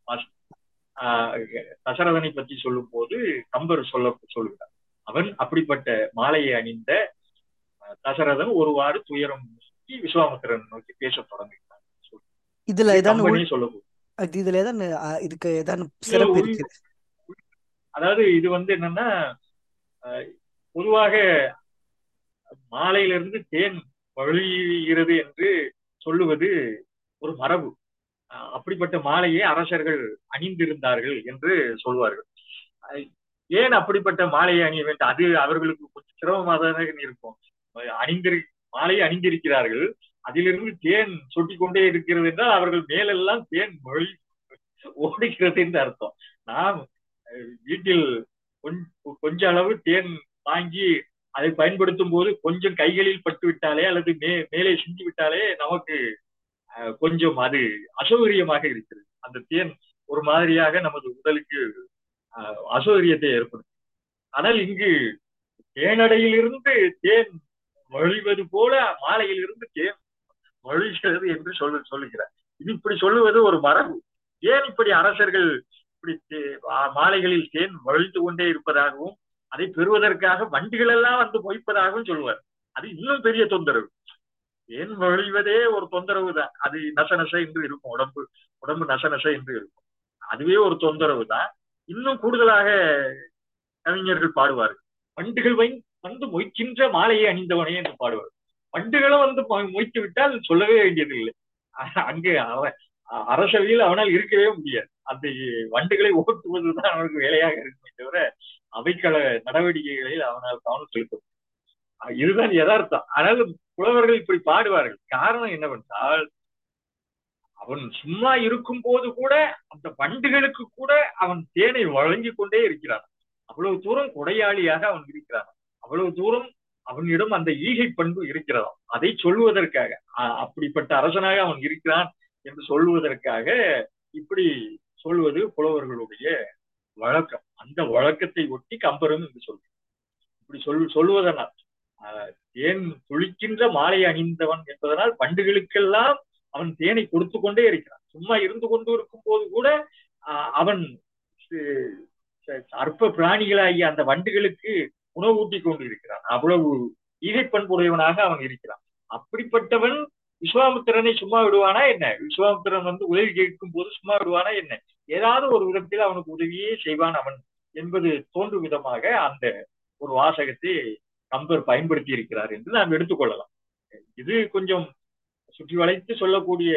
தசரதனை பற்றி சொல்லும் போது கம்பர் சொல்ல சொல்லுகிறார் அவன் அப்படிப்பட்ட மாலையை அணிந்த தசரதன் ஒருவாறு துயரம் நோக்கி விஸ்வாமித்திரன் நோக்கி பேச தொடங்குகிறான் இதுல ஏதாவது சொல்லக்கூடிய இதுல ஏதாவது இதுக்கு ஏதாவது சிறப்பு இருக்கு அதாவது இது வந்து என்னன்னா பொதுவாக மாலையிலிருந்து தேன் வழிகிறது என்று சொல்லுவது ஒரு மரபு அப்படிப்பட்ட மாலையை அரசர்கள் அணிந்திருந்தார்கள் என்று சொல்வார்கள் ஏன் அப்படிப்பட்ட மாலையை அணிய வேண்டும் அது அவர்களுக்கு கொஞ்சம் சிரமமாக இருக்கும் அணிந்திரு மாலையை அணிந்திருக்கிறார்கள் அதிலிருந்து தேன் சொட்டி கொண்டே இருக்கிறது என்றால் அவர்கள் மேலெல்லாம் தேன் மொழி ஓடுகிறது என்று அர்த்தம் நாம் அஹ், வீட்டில் கொஞ்ச- கொஞ்ச அளவு தேன் வாங்கி அதை பயன்படுத்தும் போது கொஞ்சம் கைகளில் பட்டு விட்டாலே அல்லது மே மேலே சிந்தி விட்டாலே நமக்கு அஹ், கொஞ்சம் அது அசௌகரியமாக இருக்கிறது அந்த தேன் ஒரு மாதிரியாக நமது உடலுக்கு அஹ், அசௌகரியத்தை ஏற்படுத்தும் ஆனால் இங்கு தேனடையிலிருந்து தேன் வழிவது போல மாலையில் இருந்து தேன் வழிகிறது என்று சொல்லு சொல்லுகிறார் இது இப்படி சொல்லுவது ஒரு மரபு ஏன் இப்படி அரசர்கள் இப்படி தே- ஆ- மாலைகளில் தேன் வழிந்து கொண்டே இருப்பதாகவும் அதை பெறுவதற்காக வண்டிகள் எல்லாம் வந்து மொய்ப்பதாகவும் சொல்லுவார் அது இன்னும் பெரிய தொந்தரவு தேன் வழிவதே ஒரு தொந்தரவு தான் அது நச நச என்று இருக்கும் உடம்பு உடம்பு நச நச என்று இருக்கும் அதுவே ஒரு தொந்தரவு தான் இன்னும் கூடுதலாக கவிஞர்கள் பாடுவார்கள் வண்டுகள் வை வந்து மொய்க்கின்ற மாலையை அணிந்தவனே என்று பாடுவார் வண்டுகளும் வந்து மொ- மொய்த்து விட்டால் சொல்லவே வேண்டியதில்லை அ- அங்கு அவன் அ- அரசவையில் அவனால் இருக்கவே முடியாது அந்த வண்டுகளை ஓட்டுவதுதான் அவனுக்கு வேலையாக இருக்குமே தவிர அவைக்கள நடவடிக்கைகளில் அவனால் கவனம் செலுத்த முடியாது. அஹ் இதுதான் யதார்த்தம் ஆனாலும் புலவர்கள் இப்படி பாடுவார்கள் காரணம் என்னவென்றால் அவன் சும்மா இருக்கும் போது கூட அந்த வண்டுகளுக்கு கூட அவன் தேனை வழங்கி கொண்டே இருக்கிறான் அவ்வளவு தூரம் கொடையாளியாக அவன் இருக்கிறான் அவ்வளவு தூரம் அவனிடம் அந்த ஈகை பண்பு இருக்கிறதாம் அதை சொல்லுவதற்காக அ- அப்படிப்பட்ட அரசனாக அவன் இருக்கிறான் என்று சொல்லுவதற்காக இப்படி சொல்வது புலவர்களுடைய வழக்கம் அந்த வழக்கத்தை ஒட்டி கம்பரும் என்று சொல்றார் இப்படி சொல் சொல்லுவதனால் ஆஹ், தேன் துளிக்கின்ற மாலை அணிந்தவன் என்பதனால் பண்டுகளுக்கெல்லாம் அவன் தேனை கொடுத்து கொண்டே இருக்கிறான் சும்மா இருந்து கொண்டு இருக்கும் போது கூட ஆஹ், அவன் சி- ச- அற்ப பிராணிகளாகிய அந்த வண்டுகளுக்கு உணவு ஊட்டி கொண்டு இருக்கிறான் அவ்வளவு ஈகை பண்புடையவனாக அவன் இருக்கிறான் அப்படிப்பட்டவன் விஸ்வாமித்திரனை சும்மா விடுவானா என்ன விஸ்வாமித்திரன் வந்து உதவி கேட்கும் போது சும்மா விடுவானா என்ன ஏதாவது ஒரு விதத்தில் அவனுக்கு உதவியே செய்வான் அவன் என்பது தோன்றும் விதமாக அந்த ஒரு வாசகத்தை கம்பர் பயன்படுத்தி இருக்கிறார் என்று நாம் எடுத்துக்கொள்ளலாம் இது கொஞ்சம் சுற்றி வளைத்து சொல்லக்கூடிய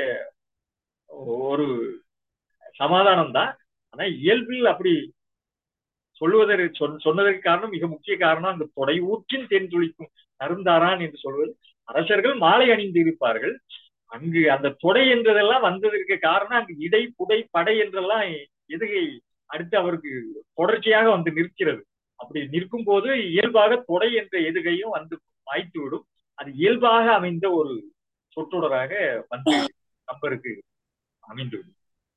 ஒரு சமாதானம் தான் ஆனா இயல்பில் அப்படி சொல்லுவதற்கு சொன்ன- சொன்னதற்கு காரணம் மிக முக்கிய காரணம் அந்த தொடை ஊற்றின் தேன் துளிக்கும் நருந்தாரான் என்று சொல்வது அரசர்கள் மாலை அணிந்து இருப்பார்கள் அங்கு அந்த தொடை என்றதெல்லாம் வந்ததற்கு காரணம் அங்கு இடை புடை படை என்றெல்லாம் எதுகை அடுத்து அவருக்கு தொடர்ச்சியாக வந்து நிற்கிறது அப்படி நிற்கும் போது இயல்பாக தொடை என்ற எதுகையும் வந்து வாய்த்து விடும் அது இயல்பாக அமைந்த ஒரு சொற்றொடராக வந்து கம்பருக்கு அமைந்துவிடும்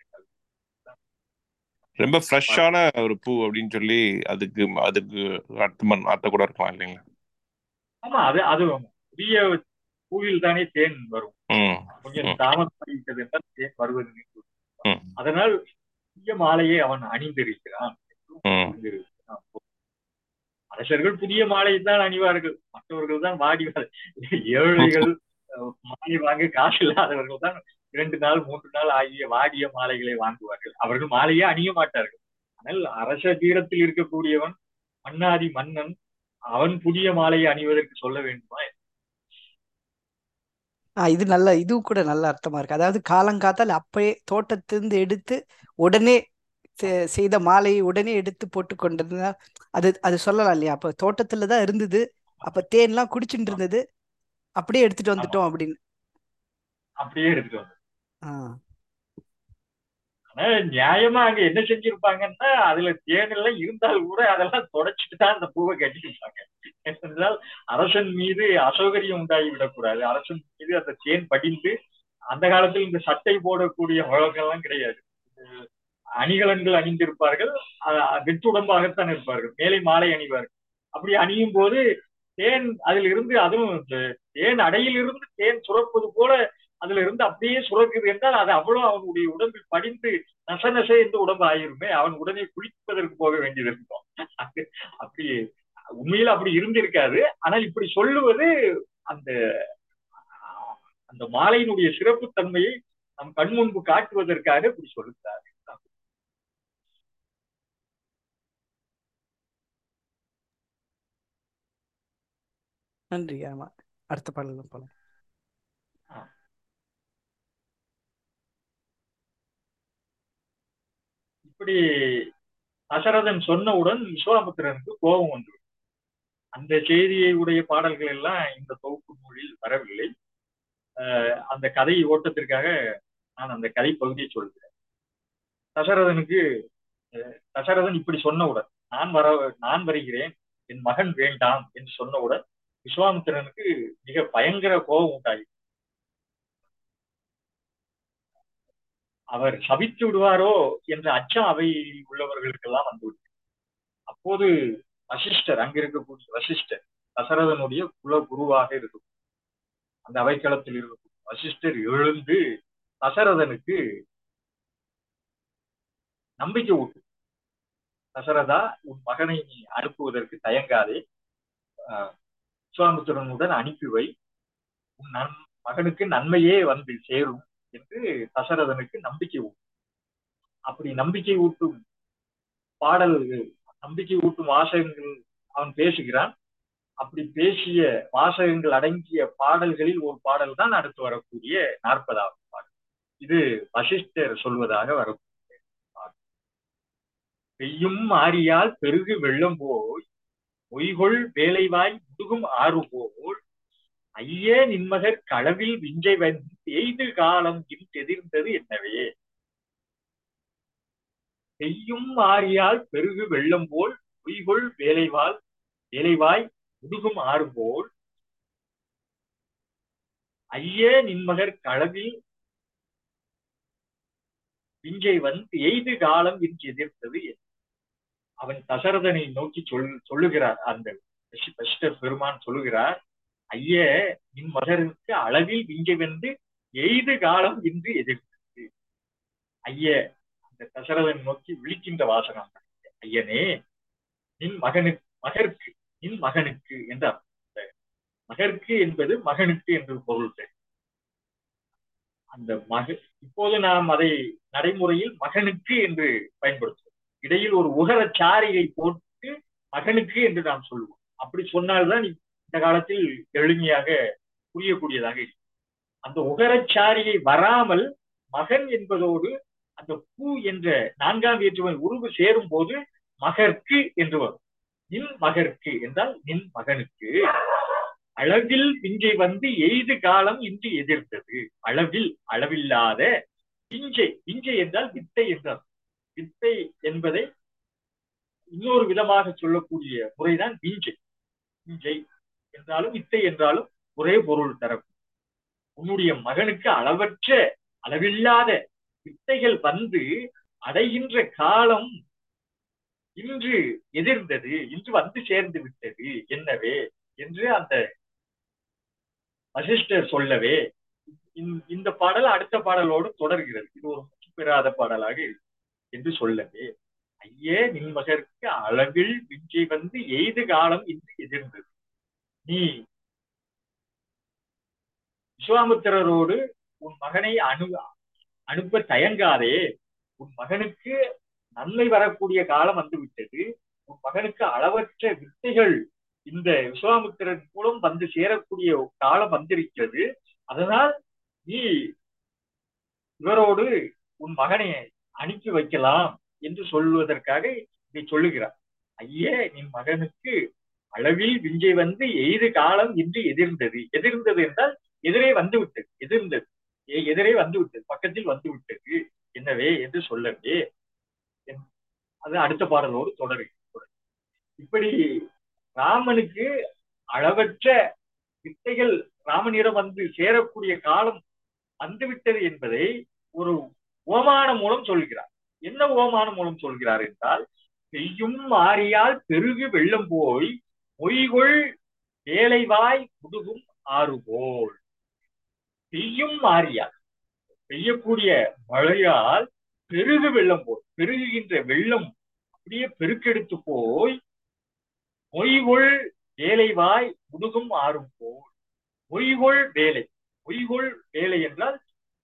ரொம்ப ஃப்ரெஷ்ஷான ஒரு பூ அப்படின்னு சொல்லி அதுக்கு அதுக்கு அர்த்தம் அர்த்தம் கூட இருக்கலாம் இல்லைங்களா ஆமா அது அது புதிய பூவில் தானே தேன் வரும் ம் கொஞ்சம் ம். தாமதமாகிவிட்டது என்றால் தேன் வருவது நின்று. ம். அதனால் புதிய மாலையை அவன் அணிந்திருக்கிறான் ம் அணிந்திருக்கிறான். அரசர்கள் புதிய மாலை தான் அணிவார்கள் மற்றவர்கள் தான் வாடி வ- ஏழைகள் அஹ், மாலை வாங்க காசு இல்லாதவர்கள் தான் இரண்டு நாள் மூன்று நாள் ஆகிய வாடிய மாலைகளை வாங்குவார்கள் அவர்கள் மாலையே அணிய மாட்டார்கள் ஆனால் அரச பீடத்தில் இருக்கக்கூடியவன் மன்னாதி மன்னன் அவன் புதிய மாலையை அணிவதற்கு சொல்ல வேண்டுமா ஆ இது நல்ல இது கூட நல்ல அர்த்தமா இருக்கு அதாவது காலங்காத்தால் அப்பயே தோட்டத்திலிருந்து எடுத்து உடனே செ- செய்த மாலையை உடனே எடுத்து போட்டு கொண்டிருந்தா அது அது சொல்லலாம் இல்லையா அப்ப தோட்டத்துல தான் இருந்தது அப்ப தேன்லாம் குடிச்சுட்டு இருந்தது அப்படியே எடுத்துட்டு வந்துட்டோம் அப்படின்னு அப்படியே எடுத்துட்டு வந்து ஆ ஆனா நியாயமா அங்க என்ன செஞ்சிருப்பாங்கன்னா அதுல தேன் எல்லாம் இருந்தால் கூட அதெல்லாம் தொடச்சிட்டு தான் அந்த பூவை கட்டியிருப்பாங்க என்றால் அரசன் மீது அசௌகரியம் உண்டாகி விடக்கூடாது அரசன் மீது அந்த தேன் படிந்து அந்த காலத்தில் இந்த சட்டை போடக்கூடிய வழக்கெல்லாம் கிடையாது அஹ் அணிகலன்கள் அணிந்திருப்பார்கள் அஹ் வெற்றுடம்பாகத்தான் இருப்பார்கள் மேலே மாலை அணிவார்கள் அப்படி அணியும் போது தேன் அதில் இருந்து அதுவும் இந்த தேன் அடையில் இருந்து தேன் சுரப்பது போல அதுல இருந்து அப்படியே சுரக்குது என்றால் அது அவ்வளவு அவனுடைய உடம்பில் படிந்து நச நச என்று உடம்பு ஆயிருமே அவன் உடனே குளிப்பதற்கு போக வேண்டியது இருக்கும் அது அப்படி உண்மையில அப்படி இருந்திருக்காது ஆனால் இப்படி சொல்லுவது அந்த அந்த மாலையினுடைய சிறப்பு தன்மையை நம் கண் முன்பு காட்டுவதற்காக இப்படி சொல்லுகிறார் நன்றி ஆமா அடுத்த பாடல போலாம் இப்படி தசரதன் சொன்னவுடன் விஸ்வாமித்திரனுக்கு கோபம் வந்து அந்த செய்தியை உடைய பாடல்கள் எல்லாம் இந்த தொகுப்பு நூலில் வரவில்லை அஹ் அந்த கதை ஓட்டத்திற்காக நான் அந்த கதை பகுதியை சொல்கிறேன் தசரதனுக்கு அஹ், தசரதன் இப்படி சொன்னவுடன் நான் வர நான் வருகிறேன் என் மகன் வேண்டாம் என்று சொன்னவுடன் விஸ்வாமித்திரனுக்கு மிக பயங்கர கோபம் உண்டாகி அவர் சபித்து விடுவாரோ என்ற அச்சம் அவையில் உள்ளவர்களுக்கெல்லாம் வந்துவிட்டது அப்போது வசிஷ்டர் அங்க இருக்கக்கூடிய வசிஷ்டர் தசரதனுடைய குல குருவாக இருக்கும் அந்த அவைக்களத்தில் இருக்கும் வசிஷ்டர் எழுந்து தசரதனுக்கு நம்பிக்கை ஊட்டு தசரதா உன் மகனை நீ அனுப்புவதற்கு தயங்காதே ஆஹ் விஸ்வாமித்திரனுடன் அனுப்பி வை உன் நன் மகனுக்கு நன்மையே வந்து சேரும் என்று தசரதனுக்கு நம்பிக்கை ஊட்டும் அப்படி நம்பிக்கை ஊட்டும் பாடல்கள் நம்பிக்கை ஊட்டும் வாசகங்கள் அவன் பேசுகிறான் அப்படி பேசிய வாசகங்கள் அடங்கிய பாடல்களில் ஒரு பாடல் தான் அடுத்து வரக்கூடிய நாற்பதாவது பாடல் இது வசிஷ்டர் சொல்வதாக வரக்கூடிய பாடல் பெய்யும் ஆரியால் பெருகு வெள்ளம் போய் பொய்கொள் வேலைவாய் முதுகும் ஆறு போல் ஐயே நின்மகர் களவில் விஞ்சை வந்து எய்து காலம் இன் எதிர்ந்தது என்னவே பெய்யும் ஆரியால் பெருகு வெள்ளம் போல் பொய்கொள் வேலைவால் வேலைவாய் முதுகும் ஆறு போல் ஐயே நின்மகர் களவில் விஞ்சை வந்து எய்து காலம் இன்று எதிர்த்தது என்ன? அவன் தசரதனை நோக்கி சொல் சொல்லுகிறார் அந்த வசி- வசிஷ்டர் பெருமான் சொல்லுகிறார் ஐய நின் மகருக்கு அளவில் விஞ்சை வந்து எய்து காலம் இன்று எதிர்த்தது ஐய அந்த தசரதன் நோக்கி விழிக்கின்ற வாசகம் ஐயனே நின் மகனுக்கு மகருக்கு நின் மகனுக்கு என்ற அர்த்தம். இந்த மகருக்கு என்பது மகனுக்கு என்று பொருள் தரும். அந்த மக இப்போது நாம் அதை நடைமுறையில் மகனுக்கு என்று பயன்படுத்துவோம் இடையில் ஒரு உகரச் சாரியை போட்டு மகனுக்கு என்று நாம் சொல்லுவோம் அப்படி சொன்னால்தான் இந்த காலத்தில் எளிமையாக புரியக்கூடியதாக இருக்கும் அந்த உகரச் சாரியை வராமல் மகன் என்பதோடு அந்த பூ என்ற நான்காம் வேற்றுமை உருவு சேரும் போது மகற்கு என்று வரும் நின் மகற்கு என்றால் நின் மகனுக்கு அளவில் விஞ்சை வந்து எய்து காலம் இன்று எதிர்த்தது அளவில் அளவில்லாத விஞ்சை விஞ்சை என்றால் வித்தை என்றார் வித்தை என்பதை இன்னொரு விதமாக சொல்லக்கூடிய முறைதான் விஞ்சை விஞ்சை என்றாலும் வித்தை என்றாலும் ஒரே பொருள் தரும் உன்னுடைய மகனுக்கு அளவற்ற அளவில்லாத வித்தைகள் வந்து அடைகின்ற காலம் இன்று எதிர்ந்தது இன்று வந்து சேர்ந்து விட்டது என்னவே என்று அந்த வசிஷ்டர் சொல்லவே இந்த- இந்த பாடல் அடுத்த பாடலோடு தொடர்கிறது இது ஒரு முற்று பெறாத பாடலாக இருக்கு என்று சொல்லவே ஐயே நின் மகருக்கு அளவில் விஞ்சை வந்து எய்து காலம் இன்று எதிர்ந்தது நீ விஸ்வாமித்திரரோடு உன் மகனை அனு அனுப்ப தயங்காதே உன் மகனுக்கு நன்மை வரக்கூடிய காலம் வந்து விட்டது உன் மகனுக்கு அளவற்ற வித்தைகள் இந்த விஸ்வாமித்திரன் மூலம் வந்து சேரக்கூடிய காலம் வந்திருக்கிறது அதனால் நீ இவரோடு உன் மகனை அனுப்பி வைக்கலாம் என்று சொல்வதற்காக இதை சொல்லுகிறார் ஐயே நின் மகனுக்கு அளவில் விஞ்சை வந்து எய்து காலம் இன்று எதிர்ந்தது எதிர்ந்தது என்றால் எதிரே வந்து விட்டது எதிர்ந்தது எ- எதிரே வந்து விட்டது பக்கத்தில் வந்து விட்டது என்னவே என்று சொல்லவே என்- அது அடுத்த பாடலோடு தொடருகிறது இப்படி ராமனுக்கு அளவற்ற வித்தைகள் ராமனிடம் வந்து சேரக்கூடிய காலம் வந்துவிட்டது என்பதை ஒரு ஓமானம் மூலம் சொல்கிறார் என்ன ஓமானம் மூலம் சொல்கிறார் என்றால் பெய்யும் மாறியால் பெருகு வெள்ளம் போய் மொய்கொள் வேலைவாய் முதுகும் ஆறு போல் பெய்யும் மாறியால் பெய்யக்கூடிய மழையால் பெருகு வெள்ளம் போல் பெருகுகின்ற வெள்ளம் அப்படியே பெருக்கெடுத்து போய் மொய்கொள் வேலைவாய் முதுகும் ஆறும் போல் மொய்கொள் வேலை மொய்கொள் வேலை என்றால்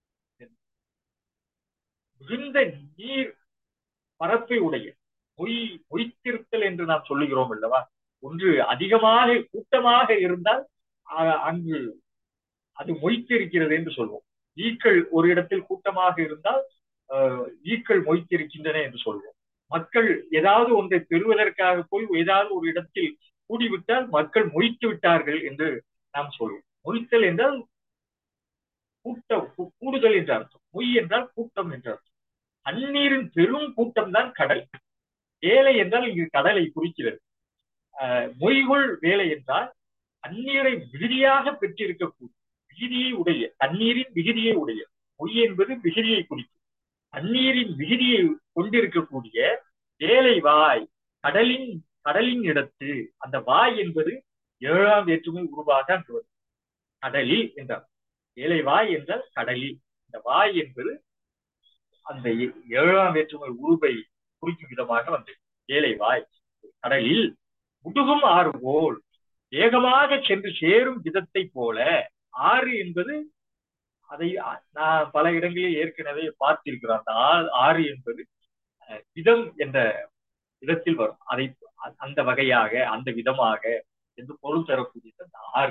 மிகுந்த நீர் பரப்பை உடைய மொய் மொய்த்திருத்தல் என்று நாம் சொல்லுகிறோம் அல்லவா ஒன்று அதிகமாக கூட்டமாக இருந்தால் அ- அங்கு அது மொய்த்திருக்கிறது என்று சொல்வோம் ஈக்கள் ஒரு இடத்தில் கூட்டமாக இருந்தால் அஹ், ஈக்கள் மொய்த்திருக்கின்றன என்று சொல்வோம் மக்கள் ஏதாவது ஒன்றை பெறுவதற்காக போய் ஏதாவது ஒரு இடத்தில் கூடிவிட்டால் மக்கள் மொய்த்து விட்டார்கள் என்று நாம் சொல்வோம் மொய்த்தல் என்றால் கூட்டம் கூ- கூடுதல் என்ற அர்த்தம் மொய் என்றால் கூட்டம் என்ற அர்த்தம் தண்ணீரின் பெரும் கூட்டம் தான் கடல் வேலை என்றால் இங்கு கடலை குறிக்கிறது ஆஹ் மொய்கொள் வேலை என்றால் தண்ணீரை விகுதியாக பெற்றிருக்கக்கூடிய விகுதியை உடைய தண்ணீரின் விகுதியை உடைய மொய் என்பது விகுதியை குறிக்கும் தண்ணீரின் விகுதியை கொண்டிருக்கக்கூடிய வேலை வாய் கடலின் கடலின் இடத்து அந்த வாய் என்பது ஏழாம் வேற்றுமை உருவாக அங்கு வரும் கடலில் என்றார் வேலை வாய் என்றால் கடலில் இந்த வாய் என்பது அந்த ஏ- ஏழாம் வேற்றுமை உருவை குறிக்கும் விதமாக வந்தது வேலை வாய் கடலில் முடுகும் ஆறு போல் வேகமாக சென்று சேரும் விதத்தை போல ஆறு என்பது அதை அ- நான் பல இடங்களில் ஏற்கனவே பார்த்திருக்கிறோம் அந்த ஆ- ஆறு என்பது அஹ், விதம் என்ற விதத்தில் வரும் அதை அ- அந்த வகையாக அந்த விதமாக என்று பொருள் தரக்கூடியது அந்த ஆறு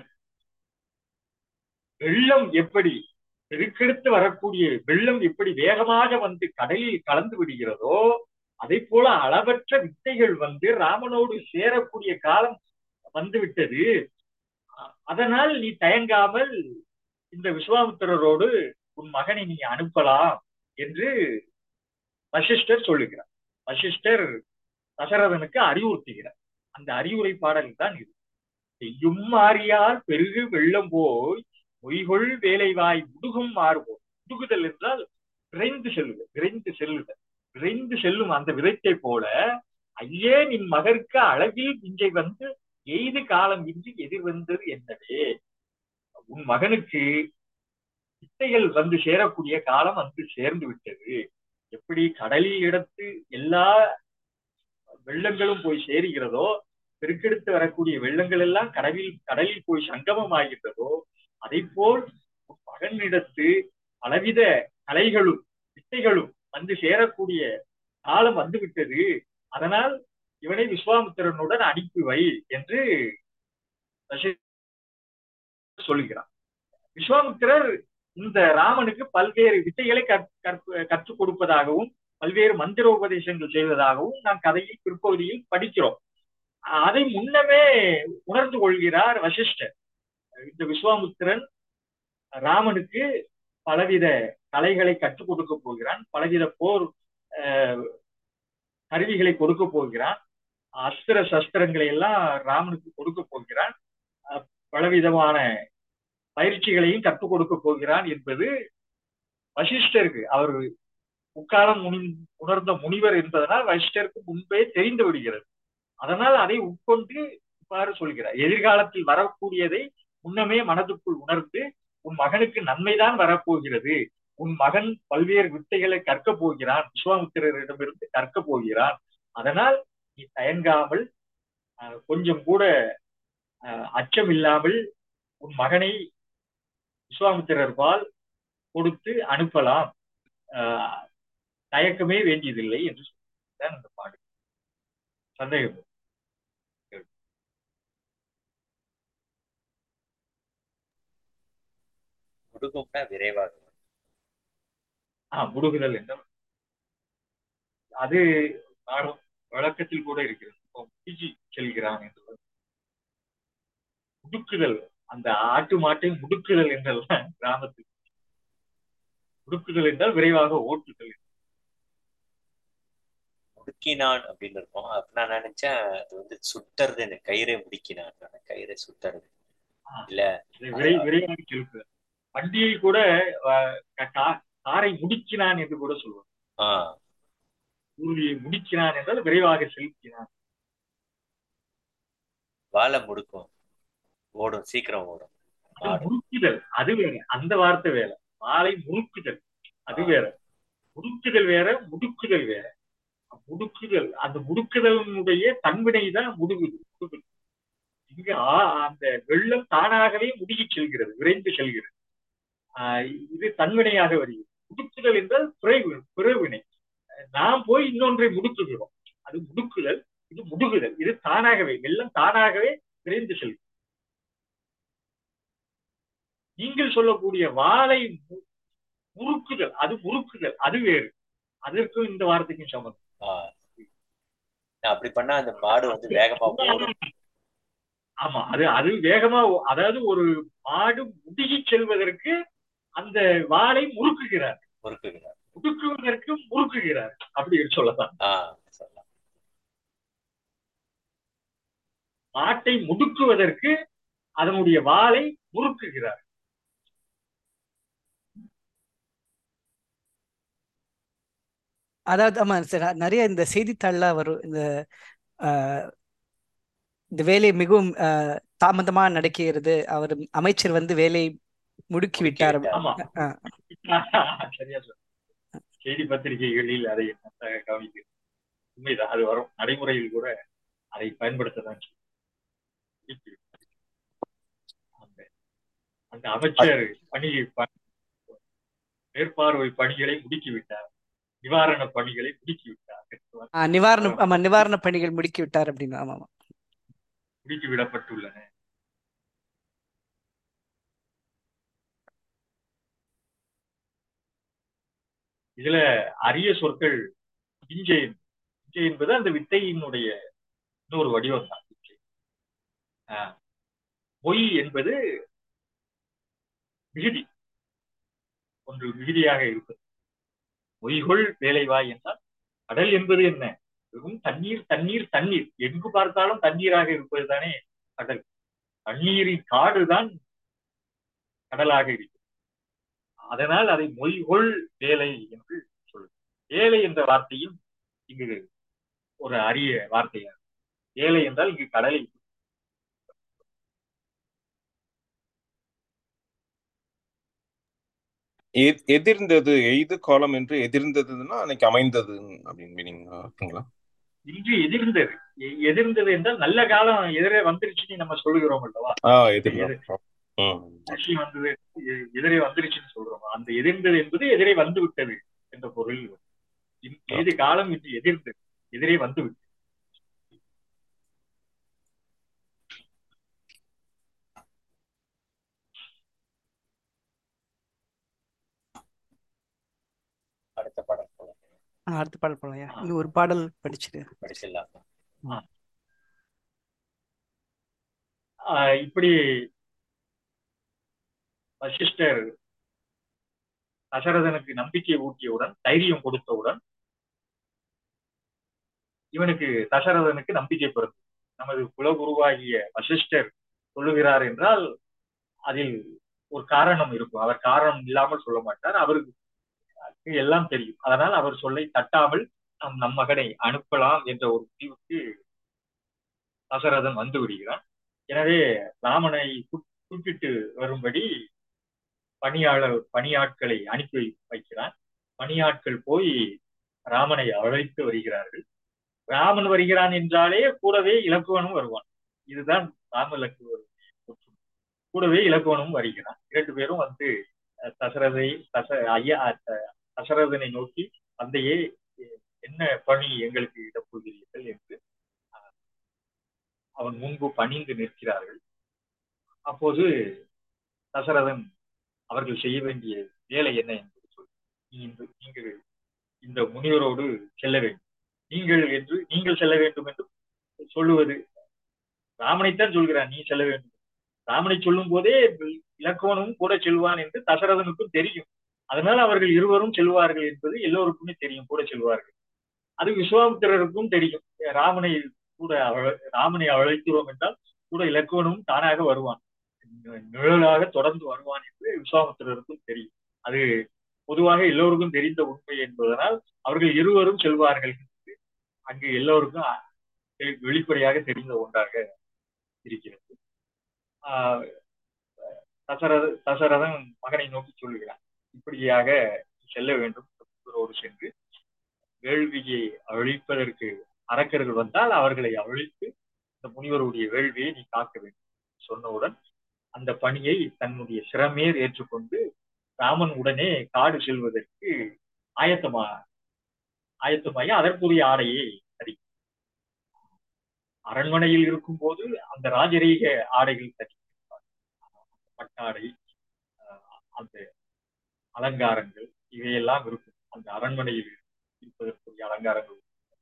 வெள்ளம் எப்படி பெருக்கெடுத்து வரக்கூடிய வெள்ளம் எப்படி வேகமாக வந்து கடலில் கலந்து விடுகிறதோ அதை போல அளவற்ற வித்தைகள் வந்து ராமனோடு சேரக்கூடிய காலம் வந்து விட்டது அ- அதனால் நீ தயங்காமல் இந்த விஸ்வாமித்திரரோடு உன் மகனை நீ அனுப்பலாம் என்று வசிஷ்டர் சொல்லுகிறார் வசிஷ்டர் தசரதனுக்கு அறிவுறுத்துகிறார் அந்த அறிவுரை பாடல் தான் இது செய்யும் மாறியால் பெருகு வெள்ளம் போய் பொய்கொள் வேலைவாய் முடுகும் மாறுவோம் முடுகுதல் என்றால் விரைந்து செல்லுதல் விரைந்து செல்லுதல் விரைந்து செல்லும் அந்த விதைத்தை போல ஐயே நின் மகருக்கு அளவில் விஞ்சை வந்து எய்து காலம் இன்றி எதிர் வந்தது என்னவே உன் மகனுக்கு வித்தைகள் வந்து சேரக்கூடிய காலம் வந்து சேர்ந்து விட்டது எப்படி கடலில் இடத்து எல்லா வெள்ளங்களும் போய் சேருகிறதோ பெருக்கெடுத்து வரக்கூடிய வெள்ளங்கள் எல்லாம் கடலில் கடலில் போய் சங்கமம் ஆகின்றதோ அதை போல் உன் மகனிடத்து பலவித கலைகளும் வித்தைகளும் வந்து சேரக்கூடிய காலம் வந்து விட்டது அதனால் இவனை விஸ்வாமித்திரனுடன் அனுப்பி வை என்று வசிஷ்டர் சொல்லுகிறார் விஸ்வாமித்திரர் இந்த ராமனுக்கு பல்வேறு வித்தைகளை கற்- கற்ப- கற்றுக் கொடுப்பதாகவும் பல்வேறு மந்திரோபதேசங்கள் செய்வதாகவும் நாம் கதையில் பிற்பகுதியில் படிக்கிறோம் அதை முன்னமே உணர்ந்து கொள்கிறார் வசிஷ்டர் இந்த விஸ்வாமித்திரன் ராமனுக்கு பலவித கலைகளை கற்றுக் கொடுக்க போகிறான் பலவித போர் அஹ், கருவிகளை கொடுக்க போகிறான் அஸ்திர சஸ்திரங்களை எல்லாம் ராமனுக்கு கொடுக்க போகிறான் அஹ், பலவிதமான பயிற்சிகளையும் கற்றுக் கொடுக்க போகிறான் என்பது வசிஷ்டருக்கு அவர் முக்காலம் முனி உணர்ந்த முனிவர் என்பதனால் வசிஷ்டருக்கு முன்பே தெரிந்து விடுகிறது அதனால் அதை உட்கொண்டு இவ்வாறு சொல்கிறார் எதிர்காலத்தில் வரக்கூடியதை முன்னமே மனதுக்குள் உணர்ந்து உன் மகனுக்கு நன்மைதான் வரப்போகிறது உன் மகன் பல்வேறு வித்தைகளை கற்கப் போகிறான் விஸ்வாமித்திரரிடமிருந்து கற்கப் போகிறான் அதனால் நீ தயங்காமல் அஹ், கொஞ்சம் கூட அஹ், அச்சம் இல்லாமல் உன் மகனை விஸ்வாமித்திரர் பால் கொடுத்து அனுப்பலாம் அஹ், தயக்கமே வேண்டியதில்லை என்று சொல்லிதான் இந்த பாடு சந்தேகம் முடுகும்னா விரைவாக ஆஹ் முடுகுதல் என்றால் அது நாடும் வழக்கத்தில் கூட இருக்கிறது இப்போ முடுக்கி செல்கிறான் என்று முடுக்குதல் அந்த ஆட்டு மாட்டை முடுக்குதல் என்றெல்லாம் கிராமத்தில் முடுக்குதல் என்றால் விரைவாக ஓட்டுதல் முடுக்கினான் அப்படின்னு இருக்கும் அப்ப நான் நினைச்சேன் அது வந்து சுட்டுறதுன்னு கயிறை முடுக்கினான் கயிறை சுட்டுறது இல்ல இது விரை விரைவாக செலுத்துதல் வண்டியை கூட அஹ், கா- காரை முடுக்கினான் என்று கூட சொல்லுவார் ஆஹ் ஊர்தியை முடுக்கினான் என்றால் விரைவாக செலுத்தினான் வாழை முடுக்கும் ஓடும் சீக்கிரம் ஓடும் அது மாடு முறுக்குதல் அது வேற அந்த வார்த்தை வேற மாலை முறுக்குதல் அது வேற முடுக்குதல் வேற முடுக்குதல் வேற முடுக்குதல் அந்த முடுக்குதலினுடைய தன்வினை தான் முடுகுது முடுகுது இங்க ஆ- அந்த வெள்ளம் தானாகவே முடுகி செல்கிறது விரைந்து செல்கிறது ஆஹ் இது தன்வினையாக வருகிறது முடுக்குதல் என்றால் பிறகு பிறவினை நாம் போய் இன்னொன்றை முடுக்குகிறோம் அது முடுக்குதல் இது முடுகுதல் இது தானாகவே வெள்ளம் தானாகவே விரைந்து செல்கிறது நீங்கள் சொல்லக்கூடிய வாளை மு- முறுக்குதல் அது முறுக்குதல் அது வேறு அதற்கும் இந்த வார்த்தைக்கும் சம்பந்தம் ஆஹ் நான் அப்படி பண்ணா அந்த மாடு வந்து வேகமா ஓடும் ஆமா அது அது வேகமா ஓ- அதாவது ஒரு மாடு முடுகி செல்வதற்கு அந்த வாளை முறுக்குகிறார் முறுக்குகிறார் முடுக்குவதற்கு முறுக்குகிறார் முறுக்குகிறார் அப்படி சொல்லலாம் ஆஹ் சொல்லலாம் மாட்டை முடுக்குவதற்கு அதனுடைய வாளை முறுக்குகிறார் அதாவது ஆமா சார் நிறைய இந்த செய்தித்தாள்ல வரும் இந்த ஆஹ், இந்த வேலை மிகவும் ஆஹ், தாமதமா நடக்கிறது அவர் அமைச்சர் வந்து வேலையை முடுக்கி முடுக்கி விட்டார் விட்டார். ஆமா ஆஹ், சரியா சொல்ல செய்தி பத்திரிகைகளில் அதை நன்றாக கவனிக்கிறது உண்மைதான் அது வரும் நடைமுறையில் கூட அதை பயன்படுத்ததான் செய்யும். அந்த அந்த அமைச்சர் பணி ப- மேற்பார்வை பணிகளை முடுக்கி விட்டார் நிவாரண பணிகளை முடுக்கி விட்டார் ஆஹ், நிவாரணம் ஆமா நிவாரண பணிகள் முடுக்கி விட்டார் அப்படின்னு ஆமா ஆமா முடுக்கி விடப்பட்டுள்ளன இதுல அரிய சொற்கள் இஞ்சை இஞ்சை என்பது அந்த வித்தையினுடைய இன்னொரு வடிவம் தான் இஞ்சை. ஆஹ், பொய் என்பது மிகுதி ஒன்று மிகுதியாக இருப்பது பொய்கொள் வேலைவாய் என்றால் கடல் என்பது என்ன வெறும் தண்ணீர் தண்ணீர் தண்ணீர் எங்கு பார்த்தாலும் தண்ணீராக இருப்பது தானே கடல் தண்ணீரின் காடுதான் கடலாக இருக்கிறது அதனால் அதை மொய்கொள் வேலை என்று சொல்லு வேலை என்ற வார்த்தையும் இங்கு ஒரு அரிய வார்த்தையாகும் வேலை என்றால் இங்கு கடலை எ- எதிர்ந்தது எய்து காலம் என்று எதிர்ந்ததுன்னா அன்னைக்கு அமைந்தது அப்படின்னு மீனிங் இருக்குங்களா இன்று எதிர்ந்தது எ- எதிர்ந்தது என்றால் நல்ல காலம் எதிரே வந்துருச்சுன்னு நம்ம சொல்லுகிறோம் அல்லவா ஆ எதிர்ந்தது ம் விஷயம் வந்தது எ- எதிரே வந்துருச்சுன்னு சொல்றோம் அந்த எதிர்ந்தது என்பது எதிரே வந்து விட்டது என்ற பொருள் இன்- ஏது காலம் இன்று எதிர்ந்தது எதிரே வந்து விட்டது அடுத்த பாடல் போல ஆஹ், அடுத்த பாடல் போலையா இந்த ஒரு பாடல் படிச்சுட்டு படிச்சிடலாம் ஆஹ் இப்படி வசிஷ்டர் தசரதனுக்கு நம்பிக்கை ஊட்டியவுடன் தைரியம் கொடுத்தவுடன் இவனுக்கு தசரதனுக்கு நம்பிக்கை பிறந்தது நமது குலகுருவாகிய வசிஷ்டர் சொல்லுகிறார் என்றால் அதில் ஒரு காரணம் இருக்கும் அவர் காரணம் இல்லாமல் சொல்ல மாட்டார் அவருக்கு எல்லாம் தெரியும் அதனால் அவர் சொல்லை தட்டாமல் நம் நம் மகனை அனுப்பலாம் என்ற ஒரு முடிவுக்கு தசரதன் வந்து விடுகிறான் எனவே ராமனை கூப்- கூப்பிட்டு வரும்படி பணியாளர் பணியாட்களை அனுப்பி வைக்கிறான் பணியாட்கள் போய் ராமனை அழைத்து வருகிறார்கள் ராமன் வருகிறான் என்றாலே கூடவே இலக்குவனும் வருவான் இதுதான் ராம இலக்குவன் ஒற்றுமை. கூடவே இலக்குவனும் வருகிறான் இரண்டு பேரும் வந்து அஹ், தசரதை தச ஐயா அஹ், தசரதனை நோக்கி தந்தையே என்ன பணி எங்களுக்கு இடப் போகிறீர்கள் என்று அஹ், அவன் முன்பு பணிந்து நிற்கிறார்கள் அப்போது தசரதன் அவர்கள் செய்ய வேண்டிய வேலை என்ன என்பது சொல்லி நீ இந்த- நீங்கள் இந்த முனிவரோடு செல்ல வேண்டும் நீங்கள் என்று நீங்கள் செல்ல வேண்டும் என்று சொல்லுவது ராமனைத்தான் சொல்கிறான் நீ செல்ல வேண்டும் ராமனை சொல்லும் போதே இலக்குவனும் கூட செல்வான் என்று தசரதனுக்கும் தெரியும் அதனால் அவர்கள் இருவரும் செல்வார்கள் என்பது எல்லோருக்குமே தெரியும் கூட செல்வார்கள் அது விஸ்வாமித்திரருக்கும் தெரியும் ராமனை கூட அவ- ராமனை அழைக்கிறோம் என்றால் கூட இலக்குவனும் தானாக வருவான் நி- நிழலாக தொடர்ந்து வருவான் என்று விஸ்வாமித்திரருக்கும் தெரியும் அது பொதுவாக எல்லோருக்கும் தெரிந்த உண்மை என்பதனால் அவர்கள் இருவரும் செல்வார்கள் என்று அங்கு எல்லோருக்கும் அ- தெ- வெளிப்படையாக தெரிந்த ஒன்றாக இருக்கிறது ஆஹ் தசரத தசரதன் மகனை நோக்கி சொல்லுகிறான் இப்படியாக செல்ல வேண்டும் முனிவரோடு சென்று வேள்வியை அழிப்பதற்கு அரக்கர்கள் வந்தால் அவர்களை அழித்து இந்த முனிவருடைய வேள்வியை நீ காக்க வேண்டும் சொன்னவுடன் அந்த பணியை தன்னுடைய சிறமேர் ஏற்றுக்கொண்டு ராமன் உடனே காடு செல்வதற்கு ஆயத்தமா ஆயத்தமாகி அதற்குரிய ஆடையை தரி அரண்மனையில் இருக்கும் போது அந்த ராஜரீக ஆடைகள் தரிக்கிறார் பட்டாடை ஆஹ் அந்த அலங்காரங்கள் இவையெல்லாம் இருக்கும் அந்த அரண்மனையில் இருப்பதற்குரிய அலங்காரங்கள்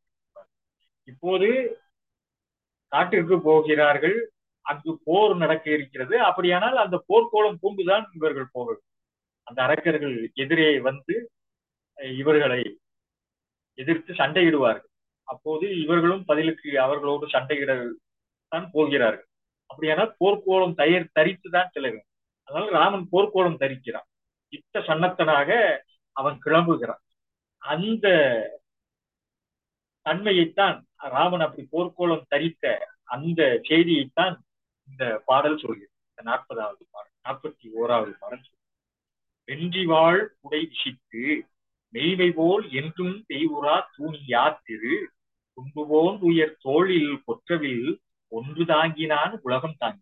இப்போது காட்டிற்கு போகிறார்கள் அங்கு போர் நடக்க இருக்கிறது அப்படியானால் அந்த போர்க்கோளம் பூண்டுதான் இவர்கள் போக வேண்டும். அந்த அரக்கர்கள் எதிரே வந்து அஹ், இவர்களை எதிர்த்து சண்டையிடுவார்கள் அப்போது இவர்களும் பதிலுக்கு அவர்களோடு சண்டையிட தான் போகிறார்கள் அப்படியானால் போர்க்கோளம் தயார் தரித்து தான் செல்ல வேண்டும் அதனால ராமன் போர்க்கோளம் தரிக்கிறான் யுத்த சன்னத்தனாக அவன் கிளம்புகிறான் அந்த தன்மையைத்தான் ராமன் அப்படி போர்க்கோளம் தரித்த அந்த செய்தியைத்தான் இந்த பாடல் சொல்கிறது இந்த நாற்பதாவது பாடல் நாற்பத்தி ஓராவது பாடல் வென்றி வாழ் குடை விசித்து மெய்மை போல் என்றும் தெய்வுரா தூணியா திரு துன்புபோன் உயர் தோளில் கொற்றவில் ஒன்று தாங்கினான் உலகம் தாங்கி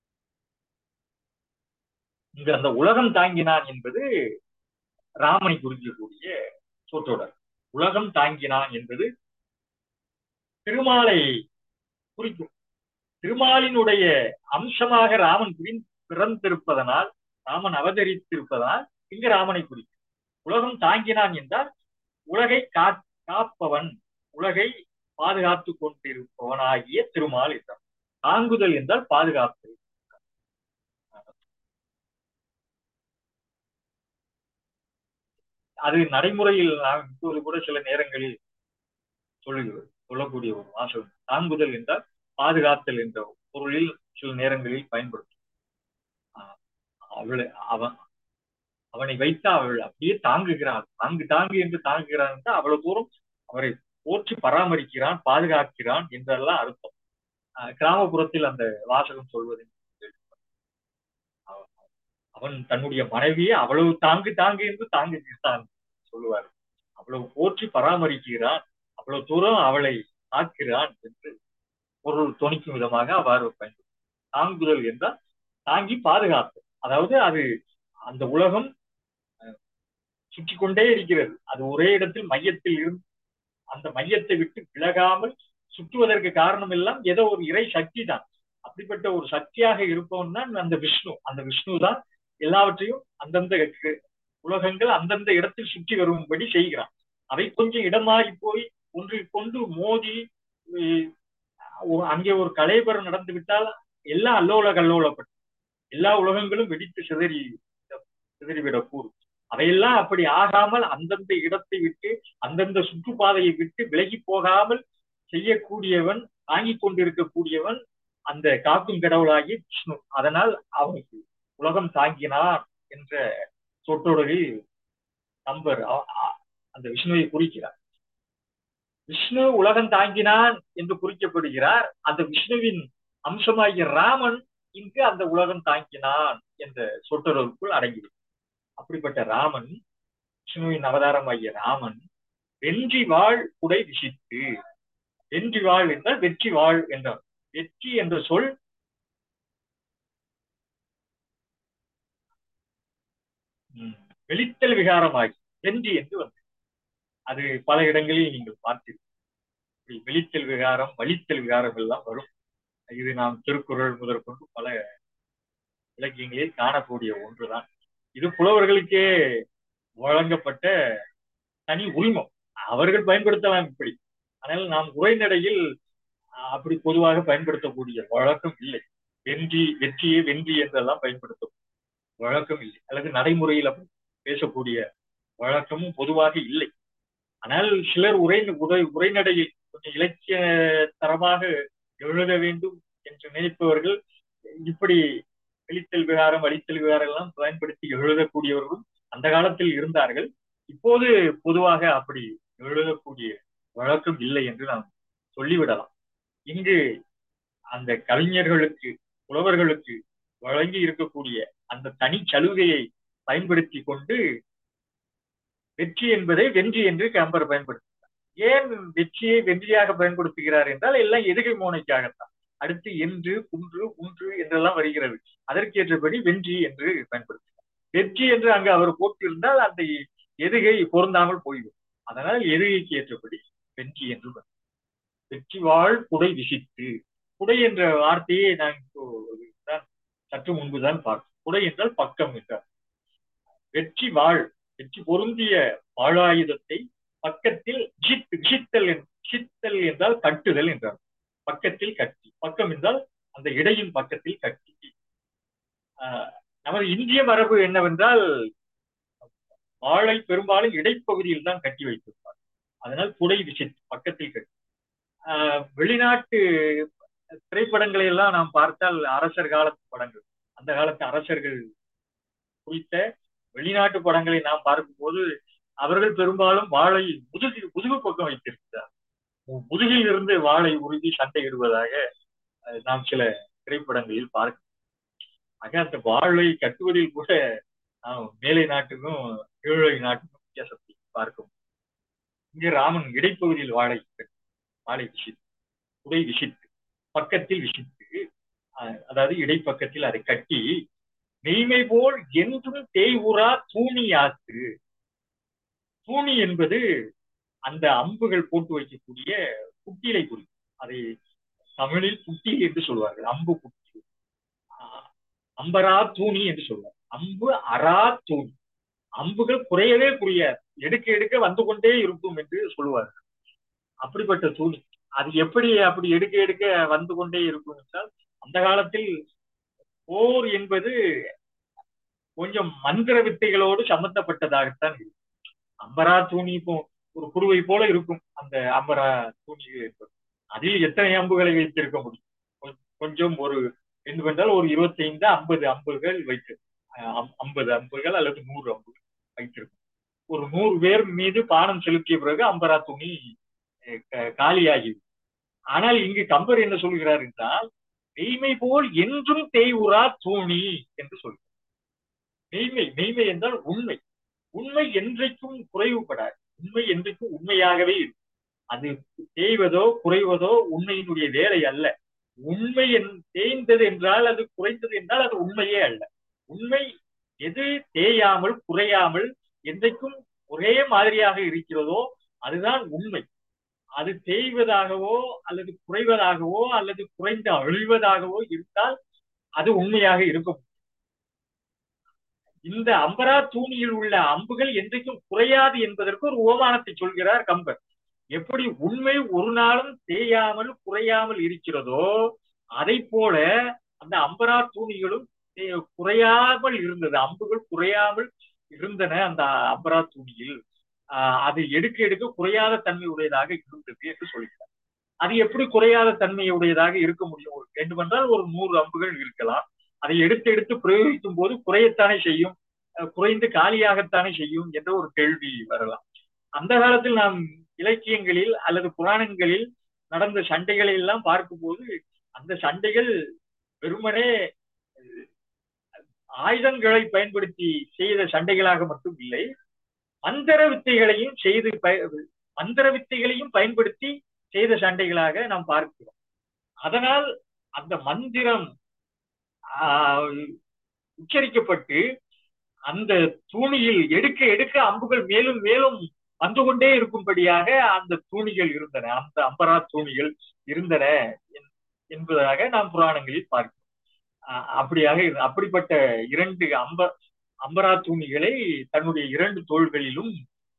இங்க அந்த உலகம் தாங்கினான் என்பது ராமனை குறிக்கக்கூடிய சொற்றொடர் உலகம் தாங்கினான் என்பது திருமாலை குறிக்கும் திருமாலினுடைய அம்சமாக ராமன் பிறந்திருப்பதனால் ராமன் அவதரித்திருப்பதால் இங்கு ராமனை குறிக்கும் உலகம் தாங்கினான் என்றால் உலகை காப்பவன் உலகை பாதுகாத்து கொண்டிருப்பவனாகிய திருமால் என்றார் தாங்குதல் என்றால் பாதுகாப்பு அது நடைமுறையில் நாம் இப்போது கூட சில நேரங்களில் சொல்லுகிறது சொல்லக்கூடிய ஒரு வாசகம் தாங்குதல் என்றால் பாதுகாத்தல் என்ற பொருளில் சில நேரங்களில் பயன்படுத்தும் அவளை அவன் அவனை வைத்து அவள் அப்படியே தாங்குகிறாள் தாங்கு தாங்கு என்று தாங்குகிறான் என்றால் அவ்வளவு தூரம் அவரை போற்றி பராமரிக்கிறான் பாதுகாக்கிறான் என்றெல்லாம் அர்த்தம் கிராமப்புறத்தில் அந்த வாசகம் சொல்வது அவன் தன்னுடைய மனைவியை அவ்வளவு தாங்கு தாங்கு என்று தாங்குகிறான் சொல்லுவார் அவ்வளவு போற்றி பராமரிக்கிறான் அவ்வளவு தூரம் அவளை தாக்குகிறான் என்று பொருள் துணிக்கும் விதமாக அவ்வாறு பயன்படுத்தும் தாங்குதல் என்றால் தாங்கி பாதுகாப்பு அதாவது அது அந்த உலகம் சுற்றி கொண்டே இருக்கிறது அது ஒரே இடத்தில் மையத்தில் இருந்து அந்த மையத்தை விட்டு விலகாமல் சுற்றுவதற்கு காரணம் எல்லாம் ஏதோ ஒரு இறை சக்தி தான் அப்படிப்பட்ட ஒரு சக்தியாக இருப்பவன் தான் அந்த விஷ்ணு அந்த விஷ்ணு தான் எல்லாவற்றையும் அந்தந்த உலகங்கள் அந்தந்த இடத்தில் சுற்றி வரும்படி செய்கிறான் அவை கொஞ்சம் இடமாறி போய் ஒன்று கொண்டு மோதி அங்கே ஒரு கலைபரம் நடந்து விட்டால் எல்லாம் அல்லோல கல்லோலப்பட்டு எல்லா உலகங்களும் வெடித்து சிதறி சிதறிவிடக் கூடும் அவையெல்லாம் அப்படி ஆகாமல் அந்தந்த இடத்தை விட்டு அந்தந்த சுற்றுப்பாதையை விட்டு விலகி போகாமல் செய்யக்கூடியவன் தாங்கிக் கொண்டிருக்கக்கூடியவன் அந்த காக்கும் கடவுளாகிய விஷ்ணு அதனால் அவனுக்கு உலகம் தாங்கினார் என்ற சொற்றொடரில் நம்பர் அந்த விஷ்ணுவை குறிக்கிறார் விஷ்ணு உலகம் தாங்கினான் என்று குறிக்கப்படுகிறார் அந்த விஷ்ணுவின் அம்சமாகிய ராமன் இங்கு அந்த உலகம் தாங்கினான் என்ற சொற்றொடருக்குள் அடங்கிவிடும் அப்படிப்பட்ட ராமன் விஷ்ணுவின் அவதாரமாகிய ராமன் வென்றி வாழ் குடை விசித்து வென்றி வாழ் என்றால் வெற்றி வாழ் என்றார் வெற்றி என்ற சொல் வெளித்தல் விகாரமாகி வென்றி என்று வந்தது அது பல இடங்களில் நீங்கள் பார்த்தீர்கள் வெளித்தல் விகாரம் வலித்தல் விகாரம் எல்லாம் வரும் இது நாம் திருக்குறள் முதற்கொண்டு பல இலக்கியங்களில் காணக்கூடிய ஒன்றுதான் இது புலவர்களுக்கே வழங்கப்பட்ட தனி உரிமம் அவர்கள் பயன்படுத்தலாம் இப்படி ஆனால் நாம் உரைநடையில் அப்படி பொதுவாக பயன்படுத்தக்கூடிய வழக்கம் இல்லை வென்றி வெற்றியே வென்றி என்றெல்லாம் பயன்படுத்த வழக்கம் இல்லை அல்லது நடைமுறையில் அப்படி பேசக்கூடிய வழக்கமும் பொதுவாக இல்லை ஆனால் சிலர் உரை உரை உரைநடையில் கொஞ்சம் இலக்கிய தரமாக எழுத வேண்டும் என்று நினைப்பவர்கள் இப்படி வெளித்தல் விகாரம் அடித்தல் விகாரம் எல்லாம் பயன்படுத்தி எழுதக்கூடியவர்களும் அந்த காலத்தில் இருந்தார்கள் இப்போது பொதுவாக அப்படி எழுதக்கூடிய வழக்கம் இல்லை என்று நாம் சொல்லிவிடலாம் இங்கு அந்த கவிஞர்களுக்கு புலவர்களுக்கு வழங்கி இருக்கக்கூடிய அந்த தனி சலுகையை பயன்படுத்தி கொண்டு வெற்றி என்பதை வென்றி என்று கம்பர் பயன்படுத்துகிறார் ஏன் வெற்றியை வெற்றியாக பயன்படுத்துகிறார் என்றால் எல்லாம் எதுகை மோனைக்காகத்தான் அடுத்து என்று குன்று குன்று என்றெல்லாம் வருகிறது அதற்கேற்றபடி வென்றி என்று பயன்படுத்துகிறார் வெற்றி என்று அங்கு அவர் போட்டிருந்தால் அந்த எதுகை பொருந்தாமல் போய்விடும் அதனால் எதுகைக்கு ஏற்றபடி வெற்றி என்று வெற்றி வாழ் குடை விசித்து குடை என்ற வார்த்தையை நான் இப்போ தான் சற்று முன்புதான் பார்த்தோம் குடை என்றால் பக்கம் என்றார் வெற்றி வாழ் வெற்றி பொருந்திய வாழாயுதத்தை பக்கத்தில் ஜித் விஷித்தல் விஷித்தல் என்றால் கட்டுதல் என்றார் பக்கத்தில் கட்டி பக்கம் என்றால் அந்த இடையின் பக்கத்தில் கட்டி நமது இந்திய மரபு என்னவென்றால் வாழை பெரும்பாலும் இடைப்பகுதியில் தான் கட்டி வைத்திருப்பார் அதனால் துடை விசிட் பக்கத்தில் கட்டு ஆஹ் வெளிநாட்டு திரைப்படங்களை எல்லாம் நாம் பார்த்தால் அரசர் காலத்து படங்கள் அந்த காலத்து அரசர்கள் குறித்த வெளிநாட்டு படங்களை நாம் பார்க்கும்போது அவர்கள் பெரும்பாலும் வாளை முதுகு முதுகு பக்கம் வைத்திருக்கிறார் முதுகில் இருந்து வாளை உறுதி சண்டையிடுவதாக அஹ், நாம் சில திரைப்படங்களில் பார்க்க ஆக அந்த வாளை கட்டுவதில் கூட நாம் மேலை நாட்டுக்கும் கீழை நாட்டுக்கும் வித்தியாசத்தை பார்க்கும் இங்கே ராமன் இடைப்பகுதியில் வாளை கட்டி, வாளை விசித்து உடை விசித்து பக்கத்தில் விசித்து அஹ், அதாவது இடைப்பக்கத்தில் அதை கட்டி மெய்மை போல் என்றும் தேய்வுறா தூணி ஆற்று தூணி என்பது அந்த அம்புகள் போட்டு வைக்கக்கூடிய குட்டிலை குறிக்கும் அதை தமிழில் குட்டி என்று சொல்வார்கள் அம்பு குட்டி ஆஹ் அம்பரா தூணி என்று சொல்வார் அம்பு அரா தூணி அம்புகள் குறையவே குறையாது எடுக்க எடுக்க வந்து கொண்டே இருக்கும் என்று சொல்லுவார்கள் அப்படிப்பட்ட தூணி அது எப்படி அப்படி எடுக்க எடுக்க வந்து கொண்டே இருக்கும் என்றால் அந்த காலத்தில் போர் என்பது கொஞ்சம் மந்திர வித்தைகளோடு சம்பந்தப்பட்டதாகத்தான் இருக்கும் அம்பரா தூணி இப்போ ஒரு குருவை போல இருக்கும் அந்த அம்பரா தூணி என்பது அதில் எத்தனை அம்புகளை வைத்திருக்க முடியும் கொ- கொஞ்சம் ஒரு என்னவென்றால் ஒரு இருபத்தைந்து ஐம்பது அம்புகள் வைத்து ஐம்பது அம்புகள் அல்லது நூறு அம்புகள் வைத்திருக்கும் ஒரு நூறு பேர் மீது பானம் செலுத்திய பிறகு அம்பரா துணி அஹ், க- காலியாகிவிடும் ஆனால் இங்கு கம்பர் என்ன சொல்கிறார் என்றால் மெய்மை போல் என்றும் தேய்வுறா தூணி என்று சொல்கிறார் மெய்மை மெய்மை என்றால் உண்மை உண்மை என்றைக்கும் குறைவுபடாது உண்மை என்றைக்கும் உண்மையாகவே இருக்கும் அது தேய்வதோ குறைவதோ உண்மையினுடைய வேலை அல்ல உண்மை என் தேய்ந்தது என்றால் அது குறைந்தது என்றால் அது உண்மையே அல்ல உண்மை எது தேயாமல் குறையாமல் என்றைக்கும் ஒரே மாதிரியாக இருக்கிறதோ அதுதான் உண்மை அது தேய்வதாகவோ அல்லது குறைவதாகவோ அல்லது குறைந்து அழிவதாகவோ இருந்தால் அது உண்மையாக இருக்கும் இந்த அம்பரா தூணியில் உள்ள அம்புகள் என்றைக்கும் குறையாது என்பதற்கு ஒரு ஓமானத்தை சொல்கிறார் கம்பர் எப்படி உண்மை ஒரு நாளும் தேயாமல் குறையாமல் இருக்கிறதோ அதை போல அந்த அம்பரா தூணிகளும் தே- குறையாமல் இருந்தது அம்புகள் குறையாமல் இருந்தன அந்த அம்பரா தூணியில் ஆஹ் அது எடுக்க எடுக்க குறையாத தன்மை உடையதாக இருந்தது என்று சொல்கிறார் அது எப்படி குறையாத தன்மையுடையதாக இருக்க முடியும் ஒரு வேண்டுமென்றால் ஒரு நூறு அம்புகள் இருக்கலாம் அதை எடுத்து எடுத்து பிரயோகிக்கும் போது குறையத்தானே செய்யும் அஹ் குறைந்து காலியாகத்தானே செய்யும் என்ற ஒரு கேள்வி வரலாம் அந்த காலத்தில் நாம் இலக்கியங்களில் அல்லது புராணங்களில் நடந்த சண்டைகளை எல்லாம் பார்க்கும்போது அந்த சண்டைகள் வெறுமனே அஹ், ஆயுதங்களை பயன்படுத்தி செய்த சண்டைகளாக மட்டும் இல்லை மந்திர வித்தைகளையும் செய்து பய- மந்திர வித்தைகளையும் பயன்படுத்தி செய்த சண்டைகளாக நாம் பார்க்கிறோம் அதனால் அந்த மந்திரம் ஆஹ், உச்சரிக்கப்பட்டு அந்த தூணியில் எடுக்க எடுக்க அம்புகள் மேலும் மேலும் வந்து கொண்டே இருக்கும்படியாக அந்த தூணிகள் இருந்தன அந்த அம்பரா தூணிகள் இருந்தன என்- என்பதாக நாம் புராணங்களில் பார்க்கிறோம் ஆஹ் அப்படியாக இரு- அப்படிப்பட்ட இரண்டு அம்ப அம்பரா தூணிகளை தன்னுடைய இரண்டு தோள்களிலும்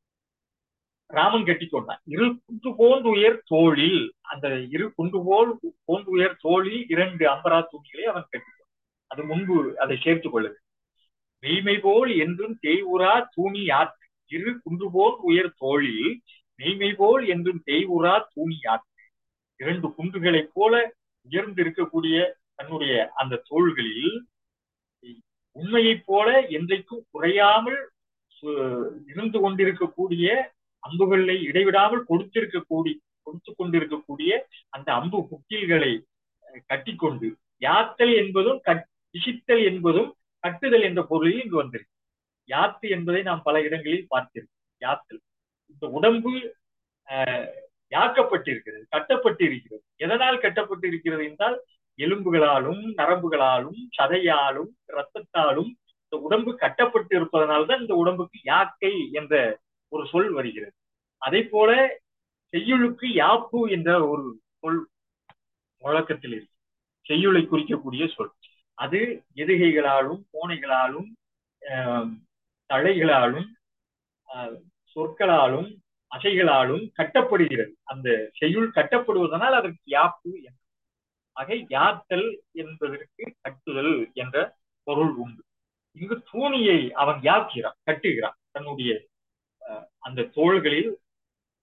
ராமன் கட்டி கொண்டான் இரு குண்டு போன்று உயர் தோளில் அந்த இரு குண்டு போல் போன்று உயர் தோளில் இரண்டு அம்பரா தூணிகளை அவன் கட்டி கொண்டான் அது முன்பு அதை சேர்த்துக் கொள்ள வேண்டும். மெய்மை போல் என்றும் தேய்வுறா தூணி ஆற்று இரு குன்று போல் உயர் தோளில் மெய்மை போல் என்றும் தேய்வுறா தூணி ஆற்று இரண்டு குன்றுகளைப் போல உயர்ந்து இருக்கக்கூடிய தன்னுடைய அந்த தோள்களில் உண்மையைப் போல என்றைக்கும் குறையாமல் சு- இருந்து கொண்டிருக்கக்கூடிய அம்புகளை இடைவிடாமல் கொடுத்திருக்கக்கூடிய கொடுத்து கொண்டிருக்கக்கூடிய அந்த அம்பு குட்டில்களை அஹ், கட்டிக்கொண்டு யாத்தல் என்பதும் கட் விசித்தல் என்பதும் கட்டுதல் என்ற பொருளில் இங்கு வந்திருக்கு யாத்து என்பதை நாம் பல இடங்களில் பார்த்திருக்கோம் யாத்தல் இந்த உடம்பு அஹ், யாக்கப்பட்டிருக்கிறது கட்டப்பட்டு இருக்கிறது எதனால் கட்டப்பட்டு இருக்கிறது என்றால் எலும்புகளாலும் நரம்புகளாலும் சதையாலும் இரத்தத்தாலும் இந்த உடம்பு கட்டப்பட்டு இருப்பதனால்தான் இந்த உடம்புக்கு யாக்கை என்ற ஒரு சொல் வருகிறது அதே போல செய்யுளுக்கு யாப்பு என்ற ஒரு சொல் வழக்கத்தில் இருக்கு செய்யுளை குறிக்கக்கூடிய சொல் அது எதுகைகளாலும் பூனைகளாலும் ஆஹ், தழைகளாலும் ஆஹ், சொற்களாலும் அசைகளாலும் கட்டப்படுகிறது அந்த செய்யுள் கட்டப்படுவதனால் அதற்கு யாப்பு என்ற ஆக யாத்தல் என்பதற்கு கட்டுதல் என்ற பொருள் உண்டு இங்கு தூணியை அவன் யாக்கிறான் கட்டுகிறான் தன்னுடைய அஹ், அந்த தோள்களில்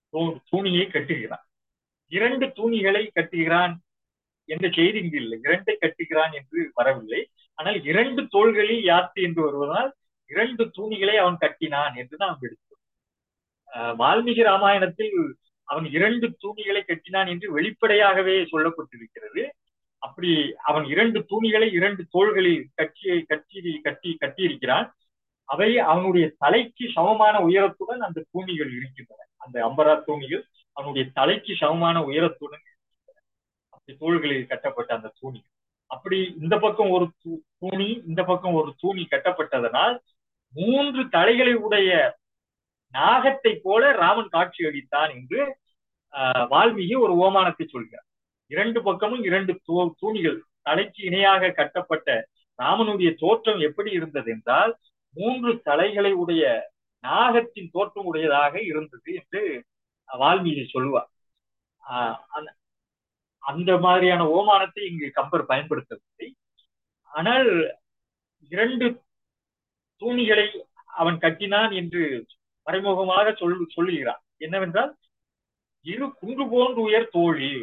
தூ- தூணியை கட்டுகிறான் இரண்டு தூணிகளை கட்டுகிறான் என்ற செய்தி இங்கு இல்லை இரண்டை கட்டுகிறான் என்று வரவில்லை ஆனால் இரண்டு தோள்களில் யாத்து என்று வருவதால் இரண்டு தூணிகளை அவன் கட்டினான் என்று நாம் எடுத்தோம் ஆஹ் வால்மீகி ராமாயணத்தில் அவன் இரண்டு தூணிகளை கட்டினான் என்று வெளிப்படையாகவே சொல்லப்பட்டிருக்கிறது அப்படி அவன் இரண்டு தூணிகளை இரண்டு தோள்களில் கட்டி கட்டி கட்டி கட்டியிருக்கிறான் அவை அவனுடைய தலைக்கு சமமான உயரத்துடன் அந்த தூணிகள் இருக்கின்றன அந்த அம்பரா தூணிகள் அவனுடைய தலைக்கு சமமான உயரத்துடன் இருக்கின்றன. அப்படி தோள்களில் கட்டப்பட்ட அந்த தூணி அப்படி இந்த பக்கம் ஒரு தூ- தூணி இந்த பக்கம் ஒரு தூணி கட்டப்பட்டதனால் மூன்று தலைகளை உடைய நாகத்தை போல ராமன் காட்சி அளித்தான் என்று ஆஹ், வால்மீகி ஒரு ஓமானத்தை சொல்கிறார் இரண்டு பக்கமும் இரண்டு தூ- தூணிகள் தலைக்கு இணையாக கட்டப்பட்ட ராமனுடைய தோற்றம் எப்படி இருந்தது என்றால் மூன்று தலைகளை உடைய நாகத்தின் தோற்றம் உடையதாக இருந்தது என்று வால்மீகி சொல்லுவார் ஆஹ் அந்த- அந்த மாதிரியான ஓமானத்தை இங்கு கம்பர் பயன்படுத்தவில்லை ஆனால் இரண்டு தூணிகளை அவன் கட்டினான் என்று மறைமுகமாக சொல் சொல்லுகிறான் என்னவென்றால் இரு குன்று போன்று உயர் தோழில்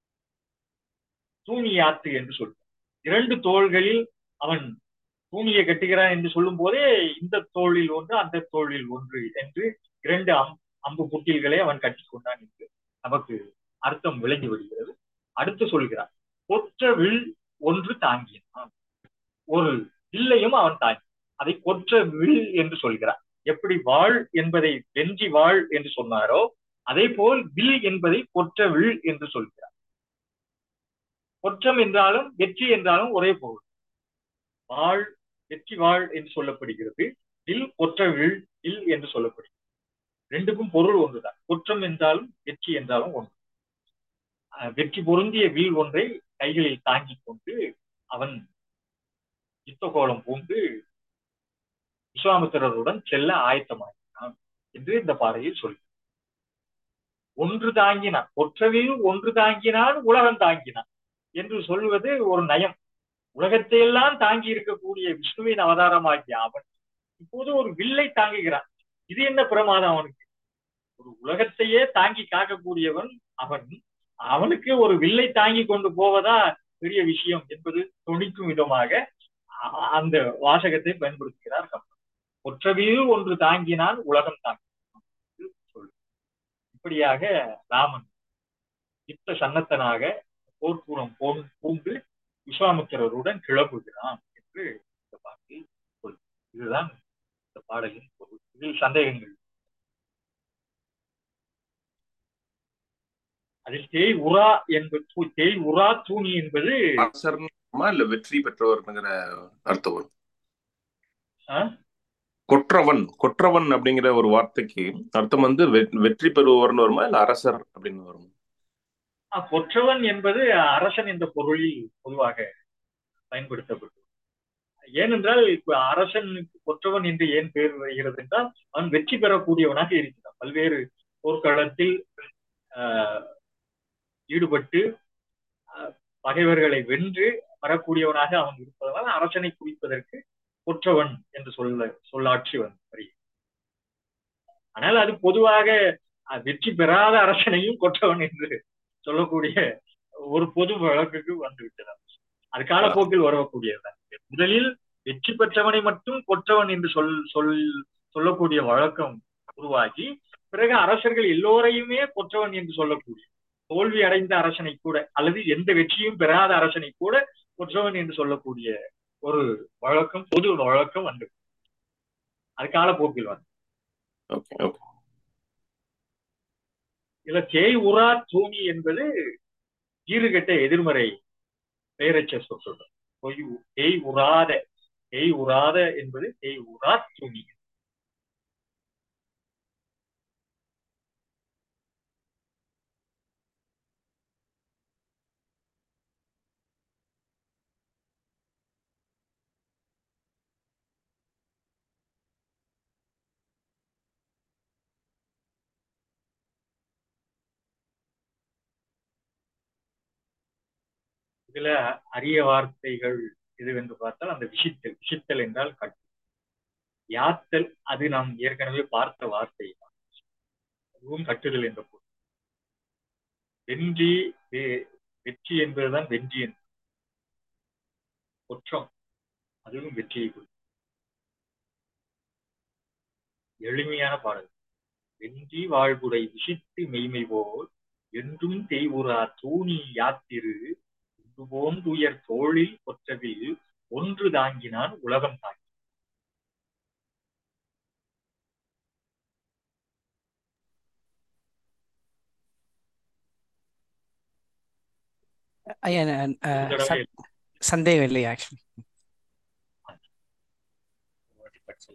தூணியாத்து என்று சொல்றான் இரண்டு தோள்களில் அவன் தூணியை கட்டுகிறான் என்று சொல்லும் போதே இந்த தோளில் ஒன்று அந்த தோளில் ஒன்று என்று இரண்டு அம் அம்பு புட்டில்களை அவன் கட்டி கொண்டான் என்று நமக்கு அர்த்தம் விளங்கி வருகிறது அடுத்து சொல்கிறான் கொற்ற வில் ஒன்று தாங்கினான் ஒரு வில்லையும் அவன் தாங்கி அதை கொற்ற வில் என்று சொல்கிறான் எப்படி வாழ் என்பதை வெஞ்சி வாழ் என்று சொன்னாரோ அதே போல் வில் என்பதை கொற்ற வில் என்று சொல்கிறார் கொற்றம் என்றாலும் வெற்றி என்றாலும் ஒரே பொருள் வாழ் வெற்றி வாழ் என்று சொல்லப்படுகிறது வில் கொற்ற வில் வில் என்று சொல்லப்படுகிறது ரெண்டுக்கும் பொருள் ஒன்றுதான் குற்றம் என்றாலும் வெற்றி என்றாலும் ஒன்று அஹ் வெற்றி பொருந்திய வில் ஒன்றை கைகளில் தாங்கிக் கொண்டு அவன் யுத்த கோலம் பூண்டு விஸ்வாமித்திரருடன் செல்ல ஆயத்தமாகினான் என்று இந்த பாடலில் சொல்லி ஒன்று தாங்கினான் ஒற்றவில் ஒன்று தாங்கினான் உலகம் தாங்கினான் என்று சொல்வது ஒரு நயம் உலகத்தையெல்லாம் தாங்கி இருக்கக்கூடிய விஷ்ணுவின் அவதாரமாகிய அவன் இப்போது ஒரு வில்லை தாங்குகிறான் இது என்ன பிரமாதம் அவனுக்கு ஒரு உலகத்தையே தாங்கி காக்கக்கூடியவன் அவன் அவனுக்கு ஒரு வில்லை தாங்கி கொண்டு போவதா பெரிய விஷயம் என்பது துணிக்கும் விதமாக அ- அந்த வாசகத்தை பயன்படுத்துகிறார் கம்பன் ஒற்றவியில் ஒன்று தாங்கினான் உலகம் தாங்கினான் என்று சொல்லு இப்படியாக ராமன் யுத்த சன்னத்தனாக போர்க்குணம் போன் பூண்டு விஸ்வாமித்திரருடன் கிளம்புகிறான் என்று இந்த பாட்டில் சொல்லு இதுதான் இந்த பாடலின் பொருள் இதில் சந்தேகங்கள் அதில் தேய் உரா என்பது தூ- தேய் உரா தூணி என்பது அரசர்மா இல்ல வெற்றி பெற்றவர்ங்கிற அர்த்தம் வரும் ஆ? கொற்றவன் கொற்றவன் அப்படிங்கிற ஒரு வார்த்தைக்கு அர்த்தம் வந்து வெ- வெற்றி பெறுபவர்னு வருமா இல்ல அரசர் அப்படின்னு வருமா ஆ, கொற்றவன் என்பது அரசன் என்ற பொருளில் பொதுவாக பயன்படுத்தப்பட்டது ஏனென்றால் இப்ப அரசனுக்கு கொற்றவன் என்று ஏன் பெயர் வருகிறது என்றால் அவன் வெற்றி பெறக்கூடியவனாக இருக்கிறான் பல்வேறு போர்க்களத்தில் ஆஹ், ஈடுபட்டு ஆஹ், பகைவர்களை வென்று வரக்கூடியவனாக அவன் இருப்பதனால் அரசனை குறிப்பதற்கு கொற்றவன் என்று சொல்ல சொல்லாட்சி வந்து வருகிறது ஆனால் அது பொதுவாக அஹ், வெற்றி பெறாத அரசனையும் கொற்றவன் என்று சொல்லக்கூடிய ஒரு பொது வழக்குக்கு வந்துவிட்டது அது காலப்போக்கில் வரக்கூடியதுதான் முதலில் வெற்றி பெற்றவனை மட்டும் கொற்றவன் என்று சொல் சொல் சொல்லக்கூடிய வழக்கம் உருவாகி பிறகு அரசர்கள் எல்லோரையுமே கொற்றவன் என்று சொல்லக்கூடிய தோல்வி அடைந்த அரசனை கூட அல்லது எந்த வெற்றியும் பெறாத அரசனை கூட கொற்றவன் என்று சொல்லக்கூடிய ஒரு வழக்கம் பொது வழக்கம் வந்து அது காலப்போக்கில் வந்து ஓகே ஓகே இதுல தேய் உரா தூணி என்பது ஈறுகட்ட எதிர்மறை பெயரச்ச சொல் பொய் தேய் உராத தேய் உராத என்பது தேய் உரா தூணி இதுல அரிய வார்த்தைகள் எதுவென்று பார்த்தால் அந்த விஷித்தல் விஷித்தல் என்றால் கட்டு யாத்தல் அது நாம் ஏற்கனவே பார்த்த வார்த்தை தான் அதுவும் கட்டுதல் என்ற பொருள் வென்றி வெ- வெற்றி என்பதுதான் வென்றி என்பது குற்றம் அதுவும் வெற்றியை குறிக்கும் எளிமையான பாடல் வென்றி வாழ்வுடை விசித்து மெய்மை போல் என்றும் தெய்வுறா தூணி யாத்திரு போன் துயர் தோளில் கொற்றவில் ஒன்று தாங்கினான் உலகம் தாங்கி ஐயா நான், ஒரு அஹ், தடவை ச- சந்தேகம் இல்லை ஆக்சுவலி